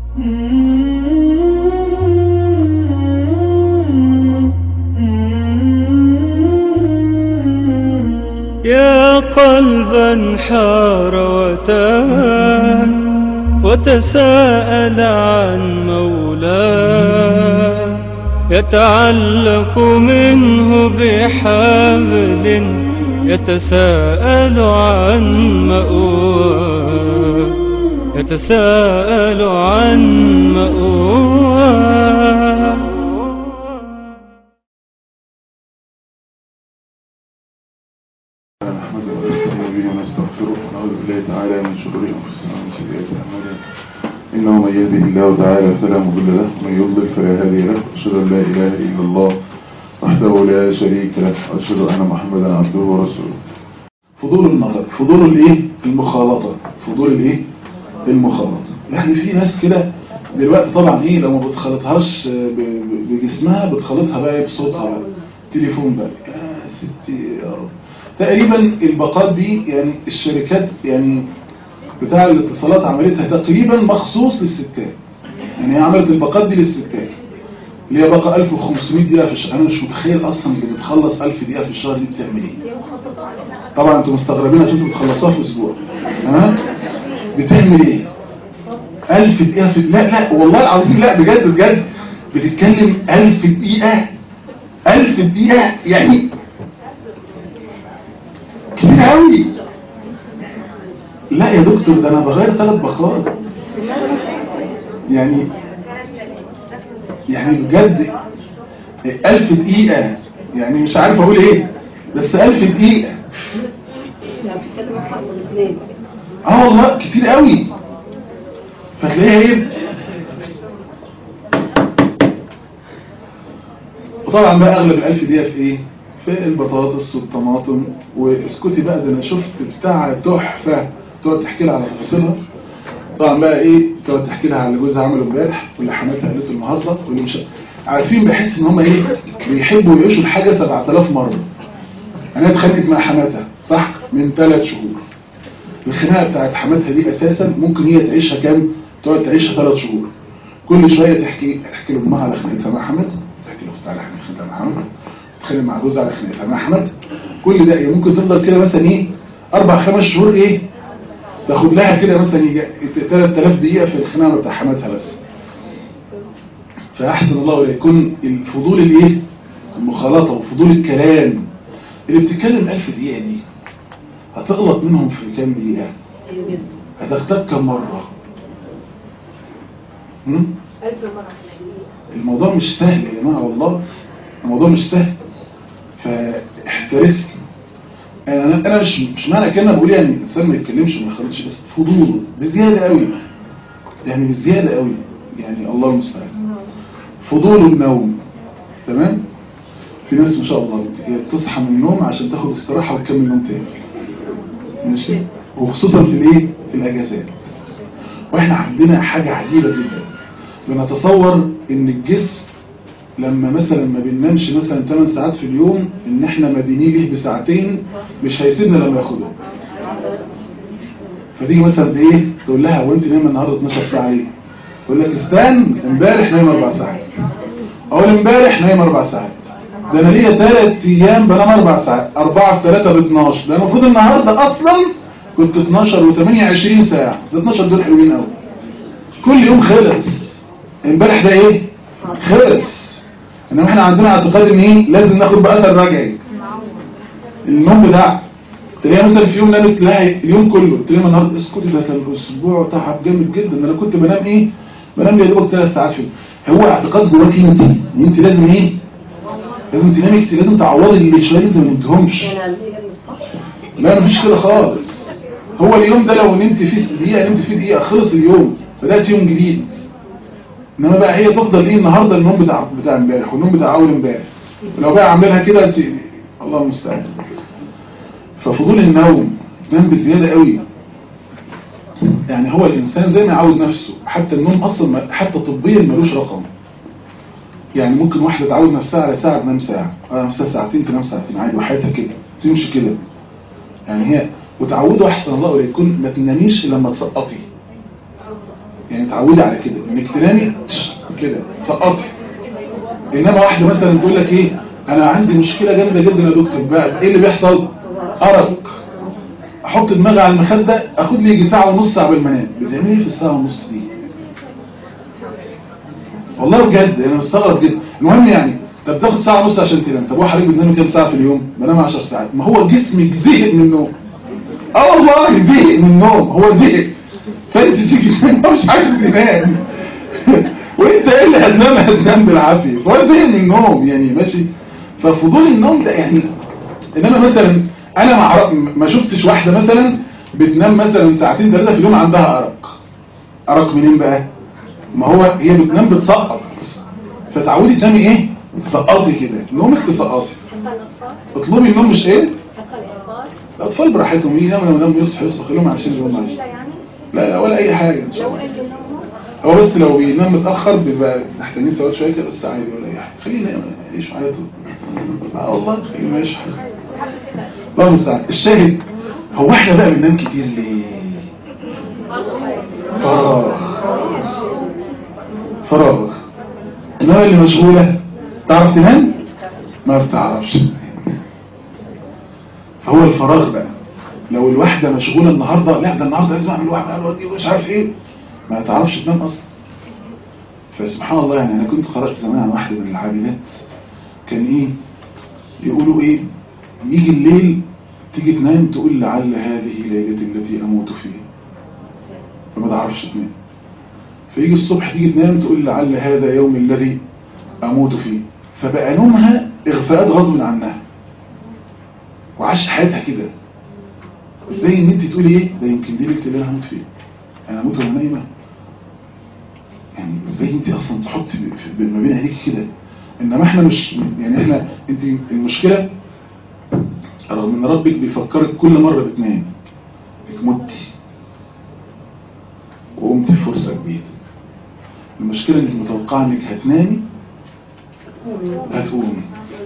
يا قلبا حار وتاه وتساءل عن مولاه يتعلق منه بحبل يتساءل عن مأواه يتساءل عن مأواه نحمده ونستعين به ونستغفره ونعوذ بالله تعالى من شرور انفسنا ومن سيئات اعمالنا انه من يهده الله تعالى فلا مضل له ومن يضلل فلا هادي له اشهد ان لا اله الا الله وحده لا شريك له واشهد ان محمدا عبده ورسوله فضول النظر فضول الايه المخالطه فضول الايه المخالطه يعني في ناس كده دلوقتي طبعا ايه لو ما بتخلطهاش ب- ب- بجسمها بتخلطها بقى إيه بصوتها بقى تليفون بقى يا ستي يا رب تقريبا الباقات دي يعني الشركات يعني بتاع الاتصالات عملتها تقريبا مخصوص للستات يعني هي عملت الباقات دي للستات اللي هي باقة 1500 دقيقة في الشهر انا مش متخيل اصلا اللي بتخلص 1000 دقيقة في الشهر دي بتعمل ايه طبعا انتوا مستغربين عشان انتوا بتخلصوها في اسبوع تمام بتعمل ايه 1000 دقيقة في لا لا والله العظيم لا بجد بجد بتتكلم 1000 دقيقة 1000 دقيقة يعني كتير قوي لا يا دكتور ده انا بغير ثلاث باقات يعني يعني بجد ألف دقيقة يعني مش عارف أقول إيه بس ألف دقيقة اه والله كتير قوي فتلاقيها ايه وطبعا بقى اغلب الالف دقيقة في ايه في البطاطس والطماطم واسكتي بقى ده انا شفت بتاع تحفة تقعد تحكي لها على تفاصيلها طبعا بقى ايه تقعد تحكي لها على اللي جوزها عمله امبارح واللي حماتها قالته النهارده واللي مش عارفين بحس ان هم ايه بيحبوا يعيشوا الحاجه 7000 مره انا اتخانقت مع حماتها صح من ثلاث شهور الخناقه بتاعت حماتها دي اساسا ممكن هي تعيشها كام تقعد تعيشها ثلاث شهور كل شويه تحكي تحكي لامها على خناقتها مع حماتها تحكي لاختها على خناقتها مع حماتها تتخانق مع جوزها على خناقتها مع حماتها كل ده يعني ممكن تفضل كده مثلا ايه اربع خمس شهور ايه تاخد لها كده مثلا يجي 3000 دقيقه في الخناقه بتاع حماتها بس فاحسن الله اليك يكون الفضول الايه المخالطه وفضول الكلام اللي بتتكلم 1000 دقيقه دي هتغلط منهم في كام دقيقه هتغتاب كم مره هم؟ الموضوع مش سهل يا جماعه والله الموضوع مش سهل فاحترس انا انا مش مش معنى كده بقول يعني الانسان ما يتكلمش وما يخرجش بس فضول بزياده قوي يعني بزياده قوي يعني الله المستعان فضول النوم تمام في ناس ما شاء الله بت- هي بتصحى من النوم عشان تاخد استراحه وتكمل نوم تاني ماشي وخصوصا في الايه في الاجازات واحنا عندنا حاجه عجيبه جدا بنتصور ان الجسم لما مثلا ما بننامش مثلا 8 ساعات في اليوم ان احنا مدينين ليه بساعتين مش هيسيبنا لما ياخدهم فتيجي مثلا ايه تقول لها هو انت نايمه النهارده 12 ساعه ليه تقول لك استنى امبارح نايم اربع ساعات اقول امبارح نايم اربع ساعات ده انا ليا ثلاث ايام بنام اربع ساعات اربعه في ثلاثه ب 12 ده المفروض النهارده اصلا كنت 12 و8 20 ساعه ده 12 دول حلوين قوي كل يوم خلص امبارح ده ايه خلص انما احنا عندنا اعتقاد ان ايه لازم ناخد بقى اثر رجعي النوم بتاع تلاقيها مثلا في يوم نامت تلاقي اليوم كله تلاقيها النهارده اسكتي ده كان اسبوع تعب جامد جدا ده انا كنت بنام ايه بنام يا دوبك ثلاث ساعات في اليوم. هو اعتقاد جواك انت ان انت لازم ايه لازم تنامي كتير لازم تعوضي اللي شويه انت ما نمتهمش لا مفيش كده خالص هو اليوم ده لو نمت فيه دقيقه نمت فيه دقيقه خلص اليوم بدات يوم جديد انما بقى هي تفضل ايه النهارده النوم بتاع بتاع امبارح والنوم بتاع اول امبارح لو بقى عاملها كده انت الله المستعان ففضول النوم نام بزياده قوي يعني هو الانسان زي ما يعود نفسه حتى النوم اصلا ما- حتى طبيا ملوش رقم يعني ممكن واحده تعود نفسها على ساعه تنام ساعه على نفسها ساعتين تنام ساعتين عادي وحياتها كده تمشي كده يعني هي وتعودوا احسن الله اليك يكون ما تناميش الا لما تسقطي يعني تعودي على كده انك تنامي تش- كده سقطي انما واحده مثلا تقول لك ايه انا عندي مشكله جامده جدا يا دكتور بقى ايه اللي بيحصل ارق احط دماغي على المخده اخد لي يجي ساعه ونص قبل ما انام بتعملي ايه في الساعه ونص دي والله بجد انا مستغرب جدا المهم يعني طب تاخد ساعه ونص عشان تنام طب هو حضرتك بتنام كام ساعه في اليوم بنام 10 ساعات ما هو جسمك زهق من النوم اه والله زهق من النوم هو زهق فانت تيجي تنام مش عايز ينام وانت ايه اللي هتنام هتنام بالعافيه فهو زهق من النوم يعني ماشي ففضول النوم ده يعني انما مثلا انا ما عرف- ما شفتش واحده مثلا بتنام مثلا ساعتين ثلاثه في اليوم عندها ارق ارق منين بقى ما هو هي بتنام بتسقط فتعودي تنامي ايه تسقطي كده نومك تسقطي اطلبي النوم مش ايه الاطفال براحتهم يناموا لما يناموا يصحوا يصحوا خليهم عايشين زي ما هم عايشين لا لا ولا اي حاجه ان شاء الله هو بس لو بينام متاخر بيبقى محتاجين سواد شويه كده بس عادي ولا اي حاجه خليه ينام يعيش حياته اه والله خليه يعيش حياته الله المستعان الشاهد هو احنا بقى بننام كتير ليه فراغ فراغ انما اللي مشغوله تعرف تنام ما بتعرفش فهو الفراغ بقى لو الواحده مشغوله النهارده لا ده النهارده لازم اعمل واحد اعمل دي ومش عارف ايه ما تعرفش تنام اصلا فسبحان الله يعني انا كنت قرات زمان عن واحده من العابدات كان ايه يقولوا ايه يجي الليل تيجي تنام تقول لعل هذه ليلتي التي اموت فيها فما تعرفش تنام فيجي الصبح تيجي تنام تقول لعل هذا يوم الذي اموت فيه فبقى نومها اغفاءات غصب عنها وعاشت حياتها كده زي ان انت تقولي ايه ده يمكن دي ليله اللي انا هموت فيها انا هموت وانا نايمه يعني ازاي انت اصلا تحطي في- في- ما بين عينيك كده انما احنا مش يعني احنا انت المشكله رغم ان ربك بيفكرك كل مره بتنام انك متي وقمت في فرصه جديده المشكله انك متوقعه انك هتنامي هتقومي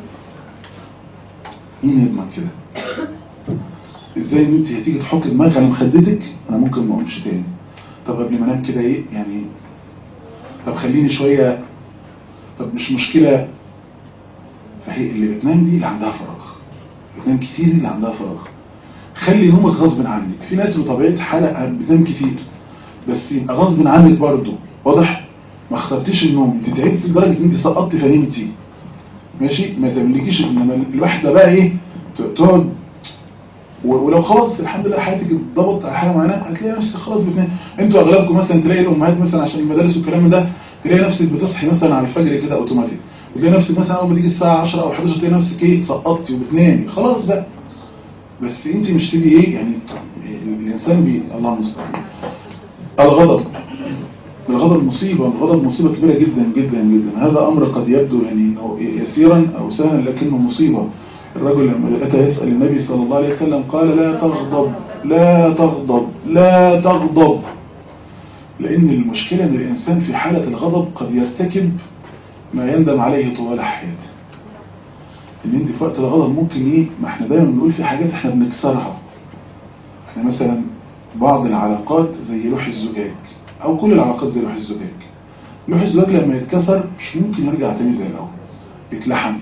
مين يضمن كده ازاي ان انت هتيجي تحطي دماغك على مخدتك انا ممكن ما اقومش تاني طب قبل ما انام كده ايه يعني طب خليني شويه طب مش مشكله فهي اللي بتنام دي اللي عندها فراغ بتنام كتير دي اللي عندها فراغ خلي نومك غصب عنك في ناس بطبيعه الحالة بتنام كتير بس يبقى غصب عنك برضو واضح ما اخترتيش النوم انت تعبتي لدرجه ان انت سقطتي فنمتي ماشي ما تملكيش انما الواحده بقى ايه ت- تقعد و- ولو خلاص الحمد لله حياتك اتضبط على حاجه معينه هتلاقي نفسك خلاص بتنام انتوا اغلبكم مثلا تلاقي الامهات مثلا عشان المدارس والكلام ده تلاقي نفسك بتصحي مثلا على الفجر كده اوتوماتيك وتلاقي نفسك مثلا اول ما تيجي الساعه 10 او 11 تلاقي نفسك ايه سقطتي وبتنامي خلاص بقى بس انت مش تبقي ايه يعني الانسان بي الله المستعان الغضب الغضب مصيبة الغضب مصيبة كبيرة جدا جدا جدا هذا أمر قد يبدو يعني إنه يسيرا أو سهلا لكنه مصيبة الرجل لما أتى يسأل النبي صلى الله عليه وسلم قال لا تغضب لا تغضب لا تغضب لأن المشكلة أن الإنسان في حالة الغضب قد يرتكب ما يندم عليه طوال حياته ان انت في وقت الغضب ممكن ايه ما احنا دايما بنقول في حاجات احنا بنكسرها احنا مثلا بعض العلاقات زي لوح الزجاج او كل العلاقات زي لوح الزجاج لوح الزجاج لما يتكسر مش ممكن يرجع تاني زي الاول يتلحم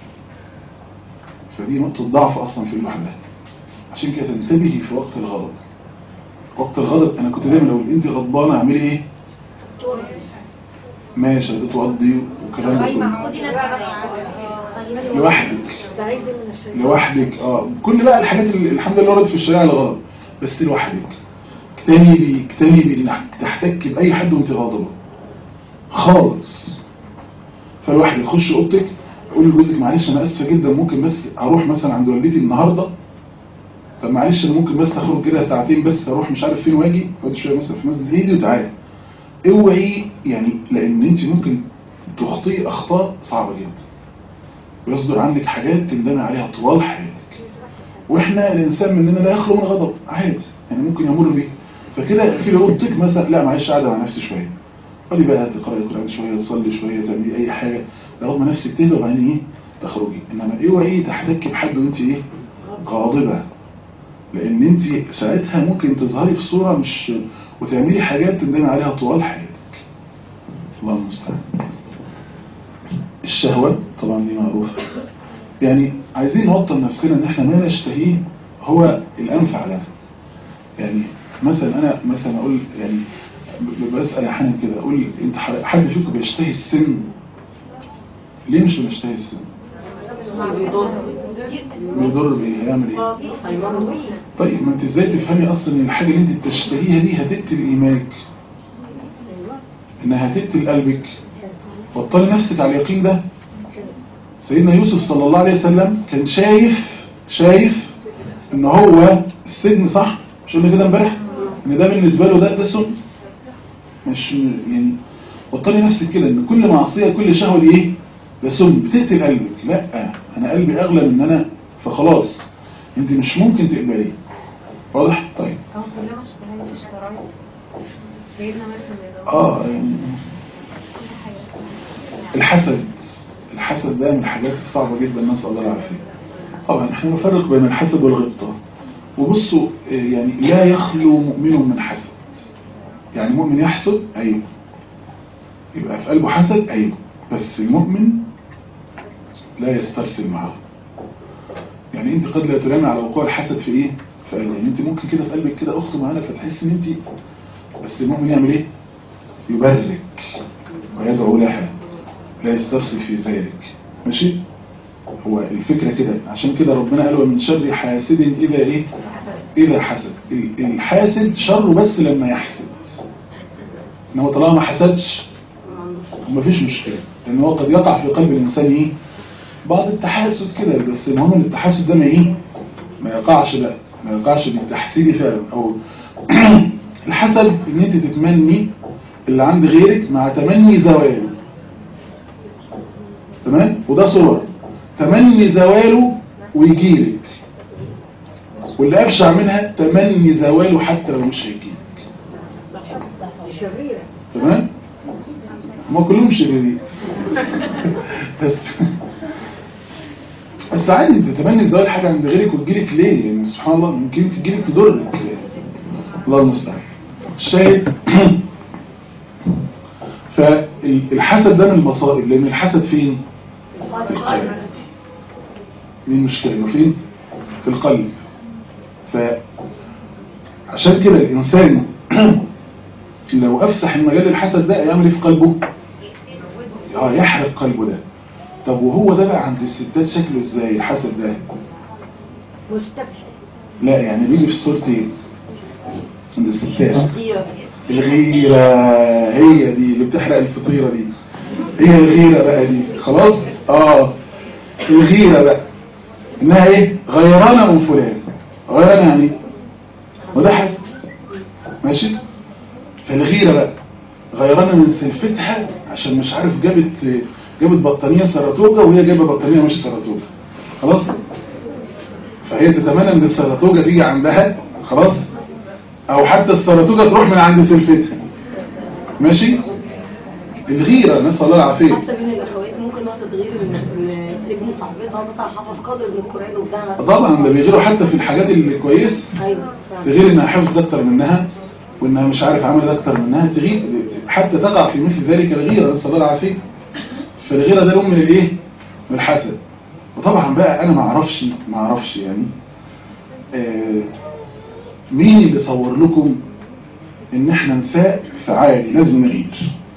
فدي نقطة ضعف اصلا في اللوح ده عشان كده تنتبهي في وقت الغضب وقت الغضب انا كنت دايما اقول انت غضبانه اعملي ايه ماشي هتتوضي والكلام ده كله لوحدك لوحدك اه كل بقى الحاجات اللي الحمد لله وردت في الشريعه الغضب بس لوحدك اجتنبي اجتنبي انك تحتك باي حد وانت غاضبه خالص فالواحد تخش اوضتك قول لجوزك معلش انا اسفه جدا ممكن بس اروح مثلا عند والدتي النهارده طب معلش انا ممكن بس اخرج كده ساعتين بس اروح مش عارف فين واجي اقعد شويه مثلا في مسجد هيدي وتعالى اوعي يعني لان انت ممكن تخطئي اخطاء صعبه جدا ويصدر عنك حاجات تندمي عليها طوال حياتك واحنا الانسان مننا لا يخلو من غضب عادي يعني ممكن يمر بيه فكده في اوضتك مثلا لا معلش قاعده مع نفسي شويه خدي بقى تقراي القران شويه تصلي شويه تعملي اي حاجه لغايه ما نفسك تهدى وبعدين ايه تخرجي انما اوعي تحتكي بحد وانت ايه غاضبه لان انت ساعتها ممكن تظهري في صوره مش وتعملي حاجات تندمي عليها طوال حياتك الله المستعان الشهوة طبعا دي معروفة يعني عايزين نوطن نفسنا ان احنا ما نشتهيه هو الانفع لنا يعني مثلا انا مثلا اقول يعني ب- بسأل احيانا كده اقول انت ح- حد فيكم بيشتهي السن ليه مش بيشتهي السن بيضر بايه هيعمل ايه طيب ما انت ازاي تفهمي اصلا ان الحاجة اللي انت بتشتهيها دي هتقتل ايمانك انها هتقتل قلبك وطلي نفسك على اليقين ده سيدنا يوسف صلى الله عليه وسلم كان شايف شايف ان هو السجن صح مش قلنا كده امبارح ان ده بالنسبه له ده ده سم مش يعني وطلي نفسك كده ان كل معصيه كل شهوه دي ايه ده سم بتقتل قلبك لا انا قلبي اغلى من ان انا فخلاص انت مش ممكن تقبليه واضح طيب أو كلنا اشتهيت اشترايت سيدنا مثلا اه يعني الحسد الحسد ده من الحاجات الصعبة جدا نسأل الله العافية طبعا احنا نفرق بين الحسد والغبطة وبصوا آه، يعني لا يخلو مؤمن من حسد يعني مؤمن يحسد ايوه يبقى في قلبه حسد ايوه بس المؤمن لا يسترسل معه يعني انت قد لا تلامي على وقوع الحسد في ايه في قلبك يعني انت ممكن كده في قلبك كده اخت معانا فتحس ان انت بس المؤمن يعمل ايه يبرك ويدعو لها لا يسترسل في ذلك ماشي هو الفكرة كده عشان كده ربنا قال ومن شر حاسد إذا إيه إذا حسد ال- الحاسد شره بس لما يحسد إنما طالما ما حسدش مفيش مشكلة لأن هو قد يقع في قلب الإنسان إيه بعض التحاسد كده بس المهم إن التحاسد ده ما إيه ما يقعش بقى ما يقعش بالتحسيد فعلا أو الحسد إن أنت تتمني اللي عند غيرك مع تمني زواله تمام وده صور تمني زواله ويجيلك واللي أبشع منها تمني زواله حتى لو مش هيجيلك شريرة تمام ما كلهم شريرين بس بس عادي انت تتمني زوال حاجه عند غيرك وتجيلك ليه يعني سبحان الله ممكن تجيلك تضرك الله المستعان الشاهد فالحسد ده من المصائب لان الحسد فين في القلب دي المشكله انه فين في القلب فعشان كده الانسان لو افسح المجال الحسد ده يعمل ايه في قلبه اه يحرق قلبه ده طب وهو ده بقى عند الستات شكله ازاي الحسد ده مستبشر لا يعني بيجي في صورة ايه عند الستات كثيرة الغيرة هي دي اللي بتحرق الفطيرة دي هي الغيرة بقى دي خلاص اه الغيرة بقى انها ايه غيرانة من فلان غيرانة يعني وده حسد ماشي فالغيرة بقى غيرانة من سلفتها عشان مش عارف جابت جابت بطانية سرطوجة وهي جايبة بطانية مش سرطوجة خلاص فهي تتمنى ان السرطوجة تيجي عندها خلاص او حتى السرطوجة تروح من عند سلفتها ماشي الغيرة نسأل الله العافية حتى بين الاخوات ممكن واحدة تغير ان إن ابن صاحبتها مثلا حفظ قدر من القرآن وبتاع طبعا ده بيغيروا حتى في الحاجات اللي كويس ايوه فعلا. تغير انها حفظ اكتر منها وانها مش عارف عملت اكتر منها تغير حتى تقع في مثل ذلك الغيرة نسأل الله العافية فالغيرة ده نوع من الايه من الحسد وطبعا بقى انا ما اعرفش ما اعرفش يعني آه مين اللي صور لكم ان احنا نساء فعالي لازم نغير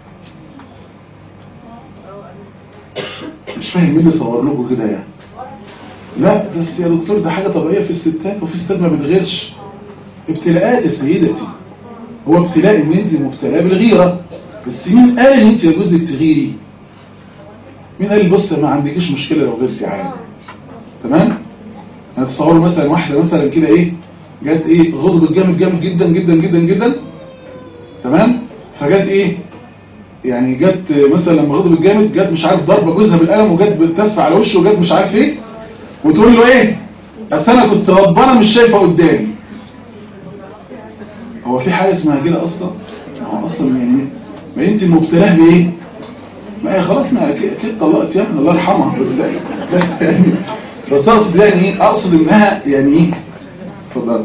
مش فاهم مين اللي صور لكم كده يعني لا بس يا دكتور ده حاجة طبيعية في الستات وفي ستات ما بتغيرش ابتلاءات يا سيدتي هو ابتلاء ان انت مبتلاه بالغيرة بس مين قال ان انت يجوز لك تغيري مين قال بص ما عندكيش مشكلة لو غيرتي عادي تمام هتصوروا مثلا واحدة مثلا كده ايه جت ايه غضبت جامد جامد جدا جدا جدا جدا تمام فجت ايه يعني جت مثلا لما غضبت جامد جت مش عارف ضربه جوزها بالقلم وجت بتلف على وشه وجت مش عارف ايه وتقول له ايه اصل انا كنت غضبانه مش شايفه قدامي هو في حاجه اسمها كده اصلا هو اصلا يعني ما انت مبتلاه بايه ما هي خلاص ما اكيد أكيد طلقت يعني الله يرحمها بس لا يعني بس اقصد يعني ايه اقصد انها يعني ايه اتفضل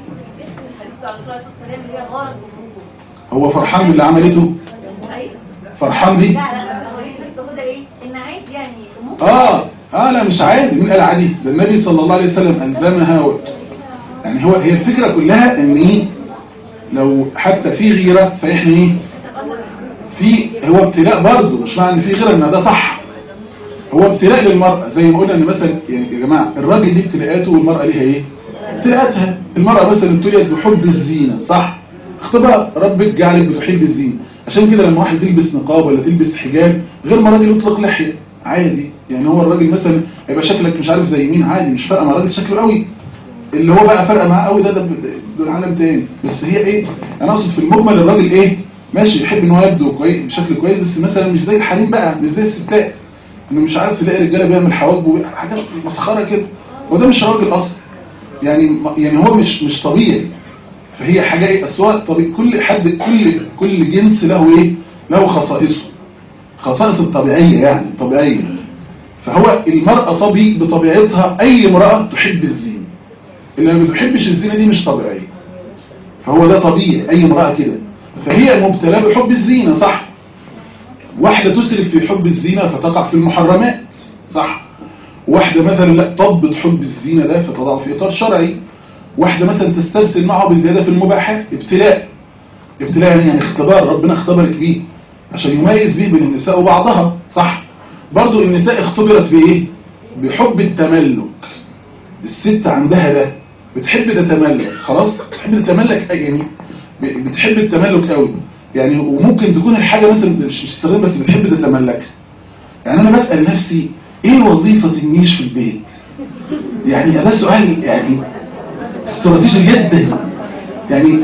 هو فرحان باللي عملته فرحان بيه لا لا لا هو ايه بس هو ده ايه ان عادي يعني ممكن اه اه لا مش عادي مين قال عادي ده النبي صلى الله عليه وسلم الزمها و... يعني هو هي الفكره كلها ان ايه لو حتى في غيره فاحنا ايه في هو ابتلاء برضه مش معنى ان في غيره ان ده صح هو ابتلاء للمرأة زي ما قلنا ان مثلا يعني يا جماعة الراجل ليه ابتلاءاته والمرأة ليها ايه ابتلاءاتها المرأة مثلا ابتليت بحب الزينة صح اختبار ربك جعلك بتحب الزينة عشان كده لما واحد تلبس نقاب ولا تلبس حجاب غير ما راجل يطلق لحية عادي يعني هو الراجل مثلا هيبقى شكلك مش عارف زي مين عادي مش فارقه مع الراجل شكله قوي اللي هو بقى فارقه معاه قوي ده ده ده عالم تاني بس هي ايه انا اقصد في المجمل الراجل ايه ماشي يحب ان هو يبدو كويس بشكل كويس بس مثلا مش زي الحريم بقى مش زي الستات انه مش عارف تلاقي رجاله بيعمل حواجب وبيعمل حاجات مسخره كده وده مش راجل اصلا يعني يعني هو مش مش طبيعي فهي حاجه ايه اصل هو طبيعي كل حد كل كل جنس له ايه له خصائصه خصائص الطبيعيه يعني طبيعيه فهو المرأة طبيعي بطبيعتها أي امرأة تحب الزينة اللي ما بتحبش الزينة دي مش طبيعية فهو ده طبيعي أي امرأة كده فهي مبتلاه بحب الزينة صح واحدة تسرف في حب الزينة فتقع في المحرمات صح واحدة مثلا لا تضبط حب الزينة ده فتضع في إطار شرعي واحدة مثلا تسترسل معه بزيادة في المباحات ابتلاء ابتلاء يعني اختبار ربنا اختبرك بيه عشان يميز به بين النساء وبعضها صح برضو النساء اختبرت بإيه بحب التملك الست عندها ده بتحب تتملك خلاص بتحب تتملك يعني بتحب التملك قوي يعني وممكن تكون الحاجة مثلا مش مستخدمة بس بتحب تتملكها يعني انا بسأل نفسي ايه وظيفة النيش في البيت يعني ده سؤال يعني استراتيجي جدا يعني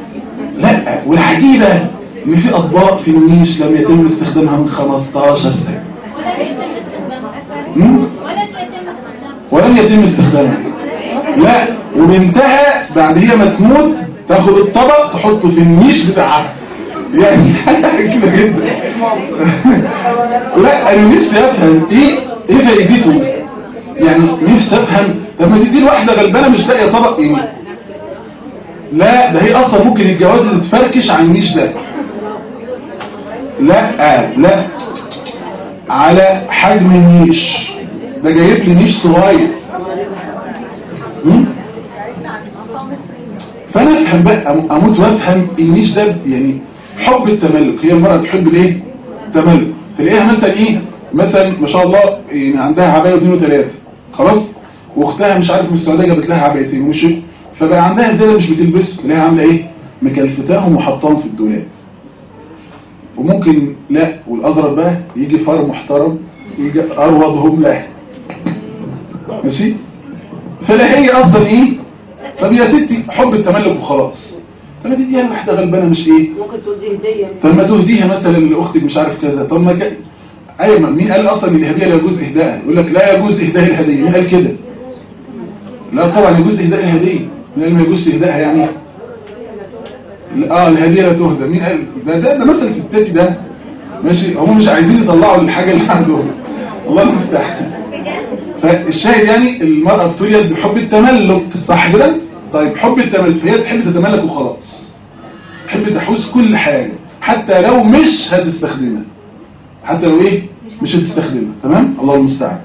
لا والعجيبة ان في اطباق في النيش لم يتم استخدامها من 15 سنة مم؟ ولن يتم استخدامها لا وبنتها بعد هي ما تموت تاخد الطبق تحطه في النيش بتاعها يعني حاجة كده جدا لا انا نفسي افهم ايه ايه فايدته يعني نفسي افهم لما تدي لواحده غلبانه مش لاقيه طبق يعني لا ده هي اصلا ممكن الجواز تتفركش عن النيش ده لا آه لا على حجم النيش ده جايب لي نيش صغير فانا افهم بقى اموت وافهم النيش ده يعني حب التملك هي المرأة تحب الايه التملك تلاقيها مثلا ايه مثلا ما شاء الله يعني عندها عباية واثنين وثلاثة خلاص واختها مش عارف من السعودية جابت لها عبايتين ومش فبقى عندها زيادة مش بتلبس تلاقيها عاملة ايه مكلفتاهم وحطاهم في الدولاب وممكن لا والازرق بقى يجي فار محترم يجي اروضهم له ماشي فلا هي اصلا ايه طب يا ستي حب التملك وخلاص طب ما تديها لواحده غلبانه مش ايه ممكن تدي هديه طب ما تهديها مثلا لاختك مش عارف كذا طب ما ك... ايوه ما مين قال اصلا ان الهديه لا يجوز اهدائها يقول لك لا يجوز اهداء الهديه مين قال كده لا طبعا يجوز اهداء الهديه مين قال ما يجوز اهدائها يعني اه الهديه لا تهدى مين قال ده ده, ده مثل ستاتي ده ماشي هم مش عايزين يطلعوا الحاجه اللي عندهم الله المستعان فالشاهد يعني المرأة ابتليت بحب التملك صح كده طيب حب التملك فهي تحب تتملك وخلاص تحب تحوز كل حاجة حتى لو مش هتستخدمها حتى لو ايه مش هتستخدمها تمام الله المستعان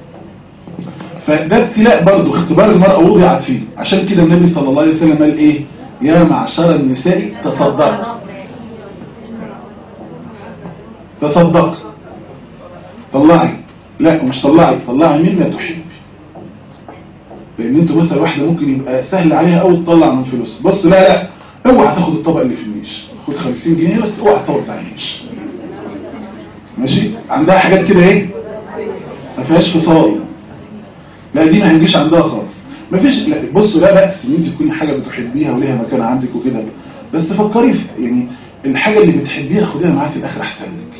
فده ابتلاء برضو اختبار المرأة وضعت فيه عشان كده النبي صلى الله عليه وسلم قال ايه يا معشر النساء تصدق تصدق طلعي لا مش طلعي طلعي مما تحب لان انتوا مثلا واحدة ممكن يبقى سهل عليها قوي تطلع من فلوس بص لا لا اوعى تاخد الطبق اللي في النيش خد 50 جنيه بس اوعى تطور بتاع النيش ماشي عندها حاجات كده ايه ما فيهاش فصال لا دي ما هنجيش عندها خالص ما فيش لا بصوا لا بأس ان انت تكوني حاجة بتحبيها وليها مكان عندك وكده بس فكري في يعني الحاجة اللي بتحبيها خديها معاك في الاخر احسن لك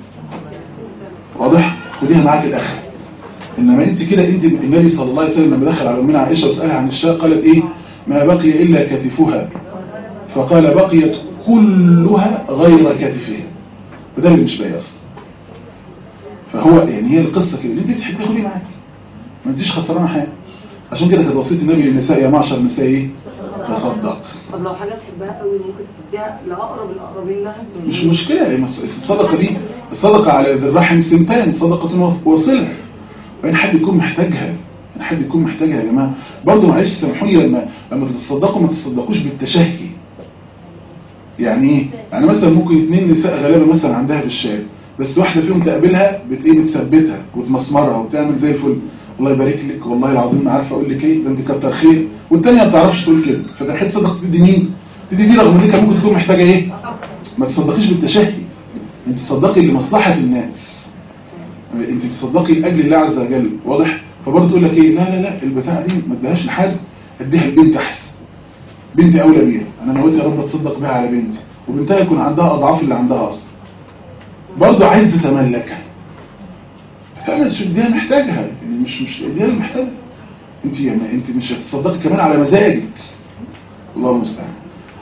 واضح خديها معاك الاخر انما انت كده انت النبي صلى الله عليه وسلم لما دخل على امنا عائشه وسالها عن الشاة قالت ايه ما بقي الا كتفها فقال بقيت كلها غير كتفها وده اللي مش باقي اصلا فهو يعني هي القصه كده اللي انت بتحبيه خديه معاك ما انتيش خسرانه حاجه عشان كده كانت وصيه النبي للنساء يا معشر النساء ايه تصدق طب لو حاجة تحبها قوي ممكن تديها لأقرب الأقربين لها مش مشكلة يعني مس- الصدقة دي الصدقة على ذي الرحم سنتان صدقة وصلة وإن حد يكون محتاجها إن حد يكون محتاجها يا جماعة برضه معلش سامحوني لما لما تتصدقوا ما تتصدقوش بالتشهي يعني ايه؟ يعني مثلا ممكن اتنين نساء غلابة مثلا عندها في الشارع بس واحدة فيهم تقابلها بت ايه بتثبتها وتمسمرها وبتعمل زي الفل الله يبارك لك والله العظيم ما عارفه اقول لك ايه ده انت كتر خير والتانية ما بتعرفش تقول كده فتحس صدقة تدي مين؟ تدي دي رغم ان دي كان ممكن تكون محتاجة ايه؟ ما تصدقيش بالتشهي انت تصدقي لمصلحة الناس انت بتصدقي لاجل الله عز وجل واضح فبرضه تقول لك ايه لا لا لا البتاعه دي ما اديهاش لحد اديها لبنت احسن بنتي اولى بيها انا نويت يا رب اتصدق بيها على بنتي وبنتها يكون عندها اضعاف اللي عندها اصلا برضه عايز تتملكها فانا شو اديها محتاجها يعني مش مش اديها اللي محتاجها انت يعني انت مش هتصدقي كمان على مزاجك الله المستعان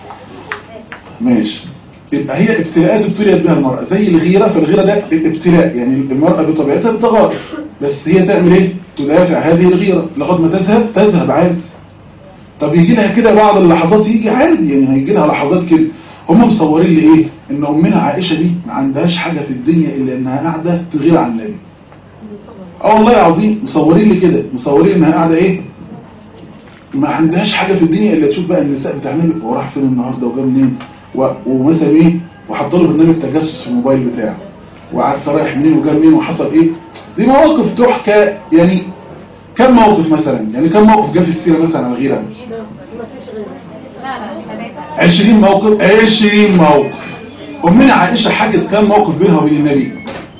ماشي يبقى هي ابتلاءات ابتليت بها المرأة زي الغيرة فالغيرة ده ابتلاء يعني المرأة بطبيعتها بتغار بس هي تعمل ايه تدافع هذه الغيرة لغايه ما تذهب تذهب عادي طب يجي لها كده بعض اللحظات يجي عادي يعني هيجي لها لحظات كده هم مصورين لي ايه ان امنا عائشة دي ما عندهاش حاجة في الدنيا الا انها قاعدة تغير عن النبي اه والله العظيم مصورين لي كده مصورين انها قاعدة ايه ما عندهاش حاجة في الدنيا الا تشوف بقى النساء بتعمل هو راح فين النهارده وجا منين و- ومثلا ايه وحط له برنامج تجسس في الموبايل بتاعه وعارفه رايح منين وجا منين وحصل ايه دي مواقف تحكى يعني كم موقف مثلا يعني كم موقف جه في السيره مثلا على غيرها لا لا ثلاثة 20 موقف 20 موقف امنا عائشه حكت كم موقف بينها وبين النبي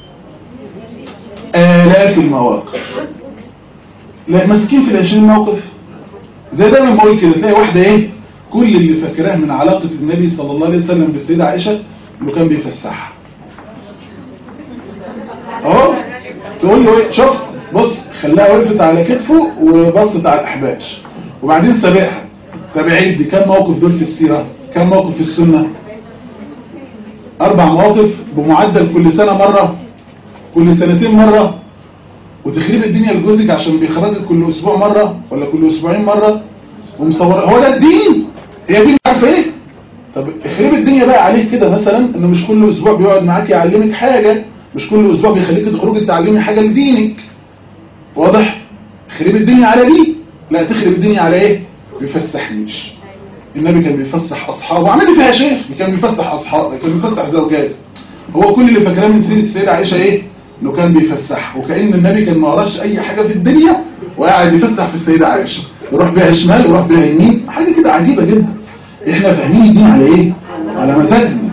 آلاف المواقف لا ماسكين في ال 20 موقف زي دايما بقول كده تلاقي واحده ايه كل اللي فاكراه من علاقه النبي صلى الله عليه وسلم بالسيده عائشه انه كان بيفسحها اهو تقول له ايه شفت بص خلاها وقفت على كتفه وبصت على الاحباش وبعدين سابقها طب عد كم موقف دول في السيره كم موقف في السنه اربع مواقف بمعدل كل سنه مره كل سنتين مره وتخريب الدنيا لجوزك عشان بيخرجك كل اسبوع مره ولا كل اسبوعين مره ومصور هو ده الدين هي دي عارفه ايه طب اخرب الدنيا بقى عليك كده مثلا انه مش كل اسبوع بيقعد معاك يعلمك حاجه مش كل اسبوع بيخليك تخرجي تعلمي حاجه لدينك واضح خرب الدنيا على دي لا تخرب الدنيا على ايه بيفسحنيش النبي كان بيفسح اصحابه عمل فيها شيخ كان بيفسح اصحابه كان بيفسح زوجاته هو كل اللي فاكراه من سيره السيده عائشه ايه انه كان بيفسح وكأن النبي كان ما وراش اي حاجه في الدنيا وقاعد يفسح في السيده عائشه يروح بيها شمال ويروح بيها يمين حاجه كده عجيبه جدا احنا فاهمين الدين على ايه على مزاجنا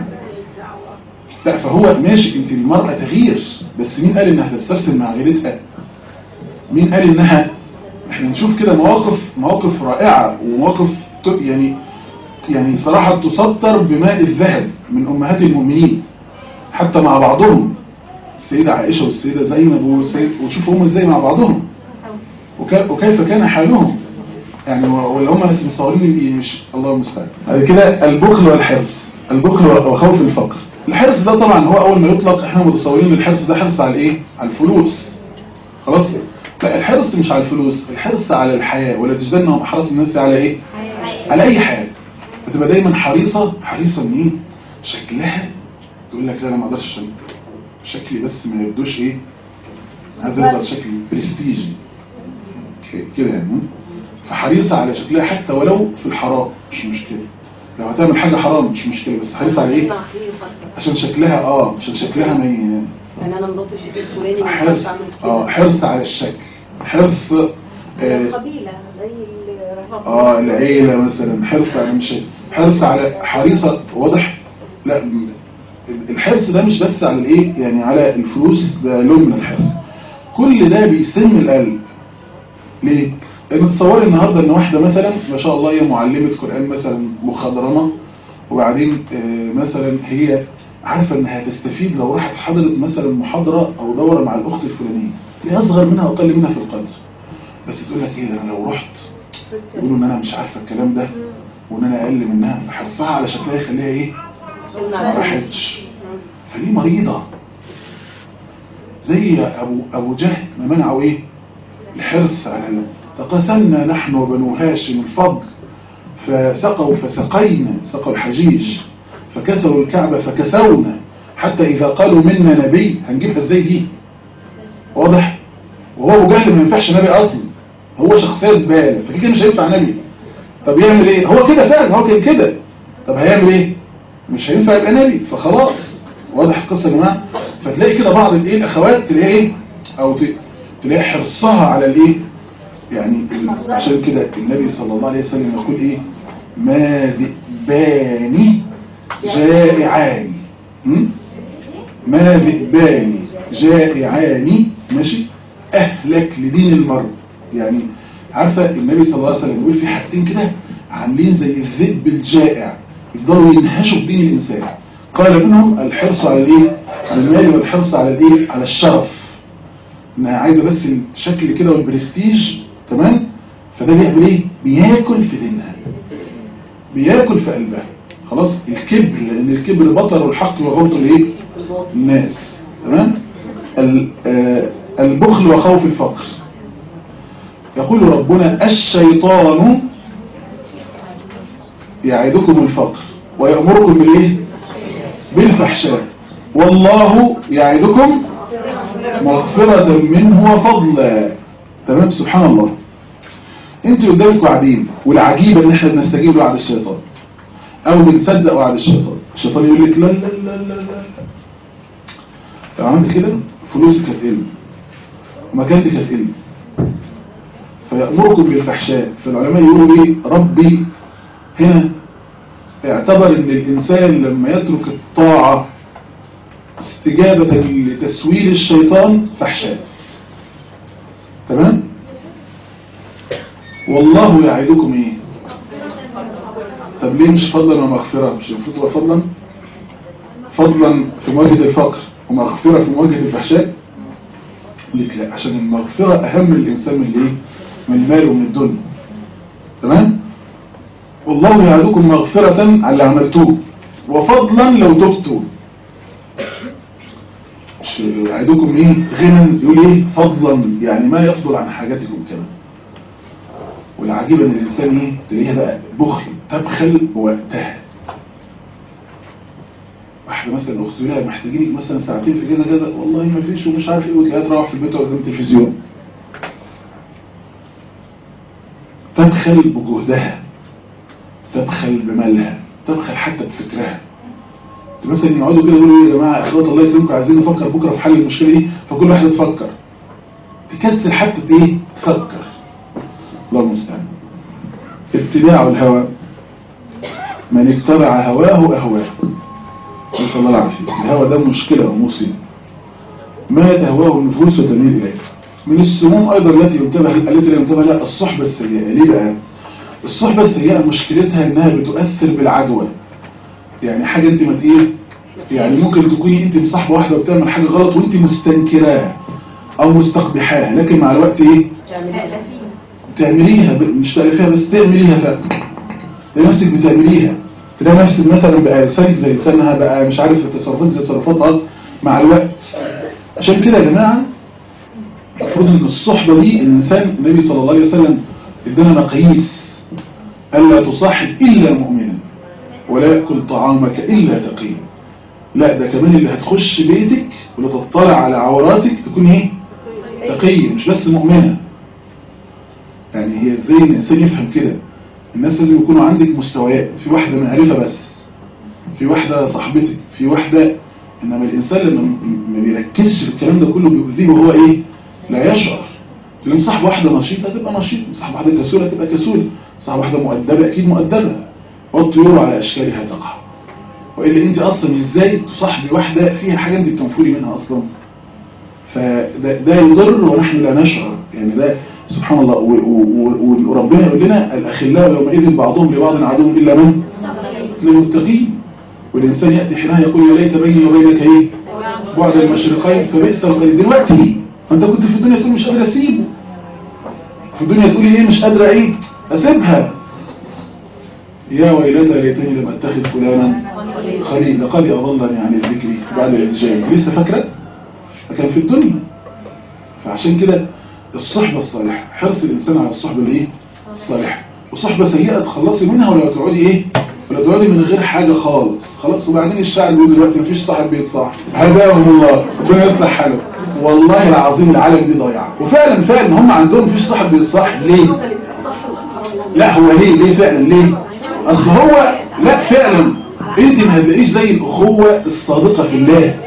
لا فهو ماشي انت المرأة تغيير بس مين قال انها تسترسل مع غيرتها مين قال انها احنا نشوف كده مواقف مواقف رائعة ومواقف ت- يعني يعني صراحة تسطر بماء الذهب من امهات المؤمنين حتى مع بعضهم السيدة عائشة والسيدة زينب والسيد وشوفوا هم ازاي مع بعضهم وك- وكيف كان حالهم يعني و- ولا هم ناس مصورين ايه مش الله المستعان بعد كده البخل والحرص البخل وخوف الفقر الحرص ده طبعا هو اول ما يطلق احنا متصورين الحرص ده حرص على ايه على الفلوس خلاص لا الحرص مش على الفلوس الحرص على الحياة ولا تجدنهم احرص الناس على ايه على اي حاجه فتبقى دايما حريصه حريصه ان ايه شكلها تقول لك لا انا ما اقدرش عشان شكلي بس ما يبدوش ايه عايز يفضل شكلي برستيجي ك- كده يعني فحريصة على شكلها حتى ولو في الحرام مش مشكلة لو هتعمل حاجة حرام مش مشكلة بس حريصة على ايه مع خير خاصة. عشان شكلها اه عشان شكلها ما ي- يعني انا مراتي الشكل الفلاني ما حرص ينفعش اعمل كده اه حرص على الشكل حرص آه القبيلة زي الرهاب اه العيلة مثلا حرص على مش حرص على حريصة واضح لا م- الحرص ده مش بس على الايه يعني على الفلوس ده لون من الحرص كل ده بيسم القلب ليه؟ لان تصوري النهارده ان واحده مثلا ما شاء الله هي معلمه قران مثلا مخضرمه وبعدين آه، مثلا هي عارفه انها تستفيد لو راحت حضرت مثلا محاضره او دوره مع الاخت الفلانيه اللي اصغر منها واقل منها في القدر بس تقول لك ايه ده انا لو رحت يقولوا ان انا مش عارفه الكلام ده وان انا اقل منها فحرصها على شكلها يخليها ايه قلنا ما على راحتش فدي مريضه زي ابو ابو جهل ما منعوا ايه الحرص على ال- تقاسمنا نحن وبنو هاشم الفضل فسقوا فسقينا سقوا الحجيج فكسروا الكعبة فكسونا حتى إذا قالوا منا نبي هنجيبها ازاي دي واضح وهو ابو جهل ما ينفعش نبي اصلا هو شخصيه زباله فكده مش هينفع نبي طب يعمل ايه هو كده فعلا هو كان كده طب هيعمل ايه مش هينفع يبقى نبي فخلاص واضح القصه يا جماعه فتلاقي كده بعض الايه الاخوات تلاقي ايه او ت- تلاقي حرصها على الايه يعني ال- عشان كده النبي صلى الله عليه وسلم يقول ايه ما ذئبان جائعان م? ما ذئبان جائعان ماشي أهلك لدين المرء يعني عارفة النبي صلى الله عليه وسلم يقول في حاجتين كده عاملين زي الذئب الجائع يفضلوا ينهشوا في دين الإنسان قال منهم الحرص على الايه على المال والحرص على الايه على الشرف انها عايزه بس الشكل كده والبرستيج تمام فده بيعمل ايه بياكل في دينها بياكل في قلبها خلاص الكبر لان الكبر بطر الحق وغوط الايه الناس تمام ال- آه، البخل وخوف الفقر يقول ربنا الشيطان يعدكم الفقر ويأمركم بالايه بالفحشاء والله يعدكم مغفرة منه وفضلا تمام سبحان الله انت قدامك وعدين والعجيب ان احنا بنستجيب لوعد الشيطان او بنصدق وعد الشيطان الشيطان يقول لك لا لا لا لا لا لو عملت كده فلوسك هتقل ومكانتك هتقل فيأمركم بالفحشاء فالعلماء يقولوا ايه ربي هنا اعتبر ان الانسان لما يترك الطاعة استجابة لتسويل الشيطان فحشاء تمام والله يعدكم ايه طب ليه مش فضلا ومغفرة مش المفروض تبقى فضلا فضلا في مواجهة الفقر ومغفرة في مواجهة الفحشاء لك لا عشان المغفرة أهم الإنسان من الايه من المال ومن الدنيا تمام والله يعدكم مغفرة على اللي عملتوه وفضلا لو تبتوا مش يعدكم ايه غنى يقول ايه فضلا يعني ما يفضل عن حاجاتكم كمان والعجيب ان الانسان ايه تلاقيها بقى بخل تبخل بوقتها واحدة مثلا اخت لها محتاجينك مثلا ساعتين في كذا كذا والله ما فيش ومش عارف ايه وتلاقيها تروح في البيت قدام التلفزيون تبخل بجهدها تبخل بمالها تبخل حتى بفكرها مثلا يقعدوا كده يقولوا ايه يا جماعه اخوات الله يكرمكم عايزين نفكر بكره في حل المشكله دي فكل واحد تفكر تكسل حتى ايه تفكر الله المستعان اتباع الهوى من اتبع هواه اهواه نسال الله العافيه الهوى ده مشكله ومصيبه ما تهواه النفوس وتميل اليه من السموم ايضا التي ينتبه التي لا ينتبه لها الصحبه السيئه ليه بقى الصحبه السيئه مشكلتها انها بتؤثر بالعدوى يعني حاجة انت ما ايه يعني ممكن تكوني انت مصاحبة واحدة وبتعمل حاجة غلط وانت مستنكراها او مستقبحاها لكن مع الوقت ايه تعمليها ب- مش تألفيها بس تعمليها فعلا تلاقي نفسك بتعمليها تلاقي نفسك مثلا بقى لسانك زي لسانها بقى مش عارف تصرفاتك زي تصرفاتها مع الوقت عشان كده يا جماعة المفروض ان الصحبة دي الانسان النبي صلى الله عليه وسلم ادانا مقاييس الا تصاحب الا مؤمنا ولا يأكل طعامك إلا تقي لا ده كمان اللي هتخش بيتك واللي تطلع على عوراتك تكون ايه تقي مش بس مؤمنة يعني هي ازاي الانسان يفهم كده الناس لازم يكونوا عندك مستويات في واحدة معرفة بس في واحدة صاحبتك في واحدة انما الانسان لما م- ما بيركزش في الكلام ده كله بيؤذيه وهو ايه لا يشعر اللي مصاحب واحدة نشيطة تبقى نشيطة مصاحب واحدة كسولة تبقى كسولة مصاحب واحدة مؤدبة اكيد مؤدبة والطيور على اشكالها تقع والا انت اصلا ازاي تصاحبي واحدة فيها حاجة انت بتنفري منها اصلا فده ده يضر ونحن لا نشعر يعني ده سبحان الله و- و- و- وربنا يقول لنا الاخلاء يومئذ بعضهم لبعض عدو الا من للمتقين والانسان ياتي حينها يقول يا ليت بيني وبينك ايه بعد المشرقين فبئس القرين دلوقتي ما انت كنت في الدنيا تقول مش قادر اسيبه في الدنيا تقولي ايه مش قادره ايه اسيبها يا ويلتى ليتني لم اتخذ فلانا خليل لقد اضلني عن الذكر بعد اذ جاءني لسه فاكره كان في الدنيا فعشان كده الصحبه الصالحه حرص الانسان على الصحبه الايه الصالحه وصحبة سيئة تخلصي منها ولا تقعدي ايه ولا تقعدي من غير حاجة خالص خلاص وبعدين الشعر بيقول دلوقتي مفيش صاحب بيتصاحب هداهم الله ربنا يصلح حاله والله العظيم العالم دي ضايعه وفعلا فعلا هم عندهم مفيش صاحب بيتصاحب ليه لا هو ليه ليه فعلا ليه اصل هو لا فعلا انت ما هتلاقيش زي الاخوه الصادقه في الله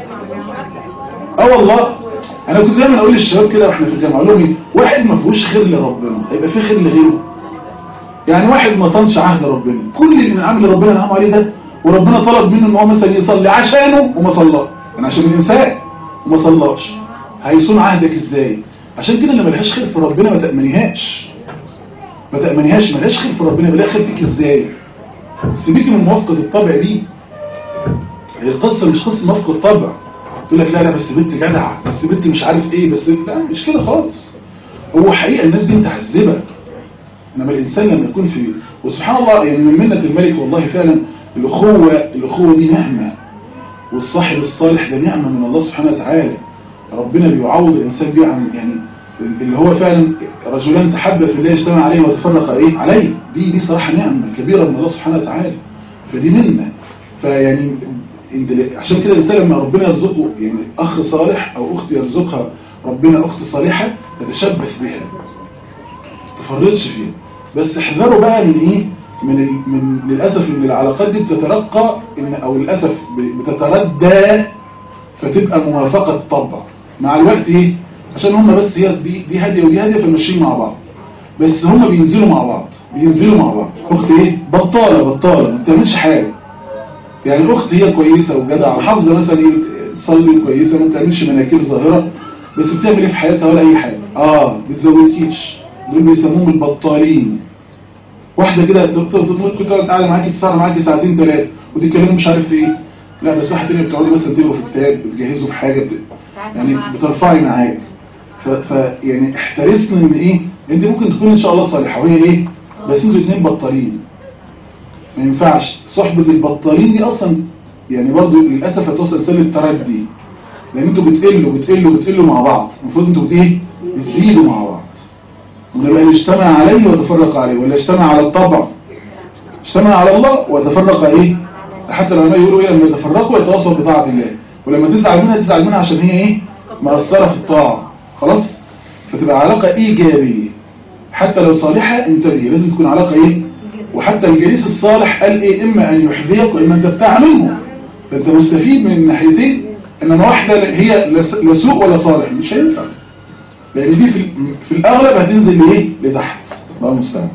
اه والله انا كنت دايما اقول للشباب كده واحنا في الجامعه اقول لهم ايه واحد ما فيهوش خير لربنا هيبقى فيه خير لغيره يعني واحد ما صنش عهد ربنا كل اللي من عمل ربنا نعم عليه ده وربنا طلب منه ان هو مثلا يصلي عشانه وما صلى يعني عشان الانسان وما صلاش هيصون عهدك ازاي عشان كده اللي ملهاش خير في ربنا ما تأمنيهاش ما تأمنيهاش ملهاش خير في ربنا بلا خير فيك ازاي سيبيكي من موافقة الطبع دي هي القصة مش قصة موافقة الطبع تقول لك لا لا بس بنت جدعة بس بنت مش عارف ايه بس لا مش كده خالص هو حقيقة الناس دي متعذبة انما الانسان لما يكون في وسبحان الله يعني من منة الملك والله فعلا الاخوة الاخوة دي نعمة والصاحب الصالح ده نعمة من الله سبحانه وتعالى ربنا بيعوض الانسان دي عن يعني اللي هو فعلا رجلان تحبا في الله اجتمع عليه وتفرق ايه عليه دي دي صراحة نعمة كبيرة من الله سبحانه وتعالى فدي منة فيعني انت عشان كده الانسان لما ربنا يرزقه يعني اخ صالح او اخت يرزقها ربنا اخت صالحة تتشبث بها تفرطش فيها بس احذروا بقى من ايه من ال... من للاسف ان العلاقات دي بتترقى ان او للاسف ب- بتتردى فتبقى موافقة طبع مع الوقت ايه عشان هم بس هي دي, دي هاديه ودي هاديه فماشيين مع بعض بس هم بينزلوا مع بعض بينزلوا مع بعض اخت ايه بطاله بطاله ما بتعملش حاجه يعني اخت هي كويسه وجدعه وحافظه مثلا ايه تصلي كويسه ما بتعملش مناكير ظاهره بس بتعمل ايه في حياتها ولا اي حاجه اه بتزودكيش دول بيسموهم البطالين واحده كده ممكن تقعد قاعده معاكي تسهر معاكي ساعتين ثلاثه وتتكلموا مش عارف في ايه لا بس واحده تانيه بتقعدي مثلا تقروا في كتاب بتجهزوا في حاجه بت... يعني بترفعي معاك ف... ف يعني احترسنا ان ايه انت ممكن تكون ان شاء الله صالحه وهي ايه بس انتوا الاثنين بطالين ما ينفعش صحبه البطالين دي اصلا يعني برضو للاسف هتوصل سن التردي لان انتوا بتقلوا بتقلوا بتقلوا مع بعض المفروض انتوا بت ايه بتزيدوا مع بعض ونبقى نجتمع عليه وتفرق عليه ولا اجتمع على الطبع اجتمع على الله وتفرق ايه حتى لما يقولوا ايه لما يتفرقوا يتواصلوا بطاعة الله ولما تزعل منها تزعل منها عشان هي ايه مقصرة في الطاعة خلاص فتبقى علاقة ايجابية حتى لو صالحة انتبه لازم تكون علاقة ايه وحتى الجليس الصالح قال ايه اما ان يحذيك واما ان تبتاع منه فانت مستفيد من الناحيتين انما واحدة هي لا سوء ولا صالح مش هينفع لان دي في, في الاغلب هتنزل لايه لتحت الله المستعان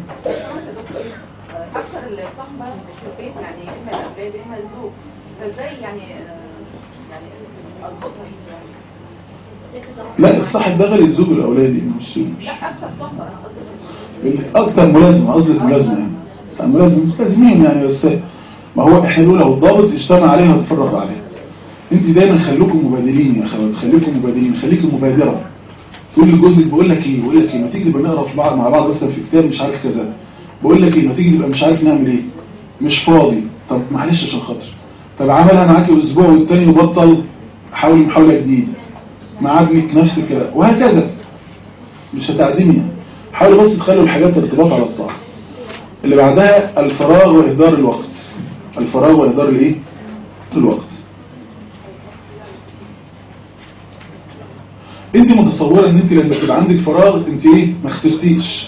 اكثر الصحبه في البيت يعني يا اما الاولاد يا اما الزوج فازاي يعني يعني اضبطها لا الصاحب ده غير الزوج الاولادي مش مش لا اكثر صحبه انا قصدي اكتر ملازمه قصدك ملازمه يعني ملازم ملازمين يعني بس ما هو احنا بنقول لو الضابط اجتمع عليها وتفرق عليها انت دايما خليكم مبادرين يا اخوات خليكم مبادرين خليكي مبادره تقول لجوزك بقول لك ايه بقول لك ايه ما تيجي نبقى نقرا في بعض مع بعض مثلا في كتاب مش عارف كذا بقول لك ايه ما تيجي نبقى مش عارف نعمل ايه مش فاضي طب معلش عشان خاطر طب عملها معاكي اسبوع والتاني وبطل حاول محاوله جديده مع ابنك نفس الكلام وهكذا مش هتعدمي حاولوا بس تخلوا الحاجات ارتباط على الطاعه اللي بعدها الفراغ واهدار الوقت الفراغ واهدار الايه الوقت انت متصوره ان انت لما تبقى عندك فراغ انت ايه ما خسرتيش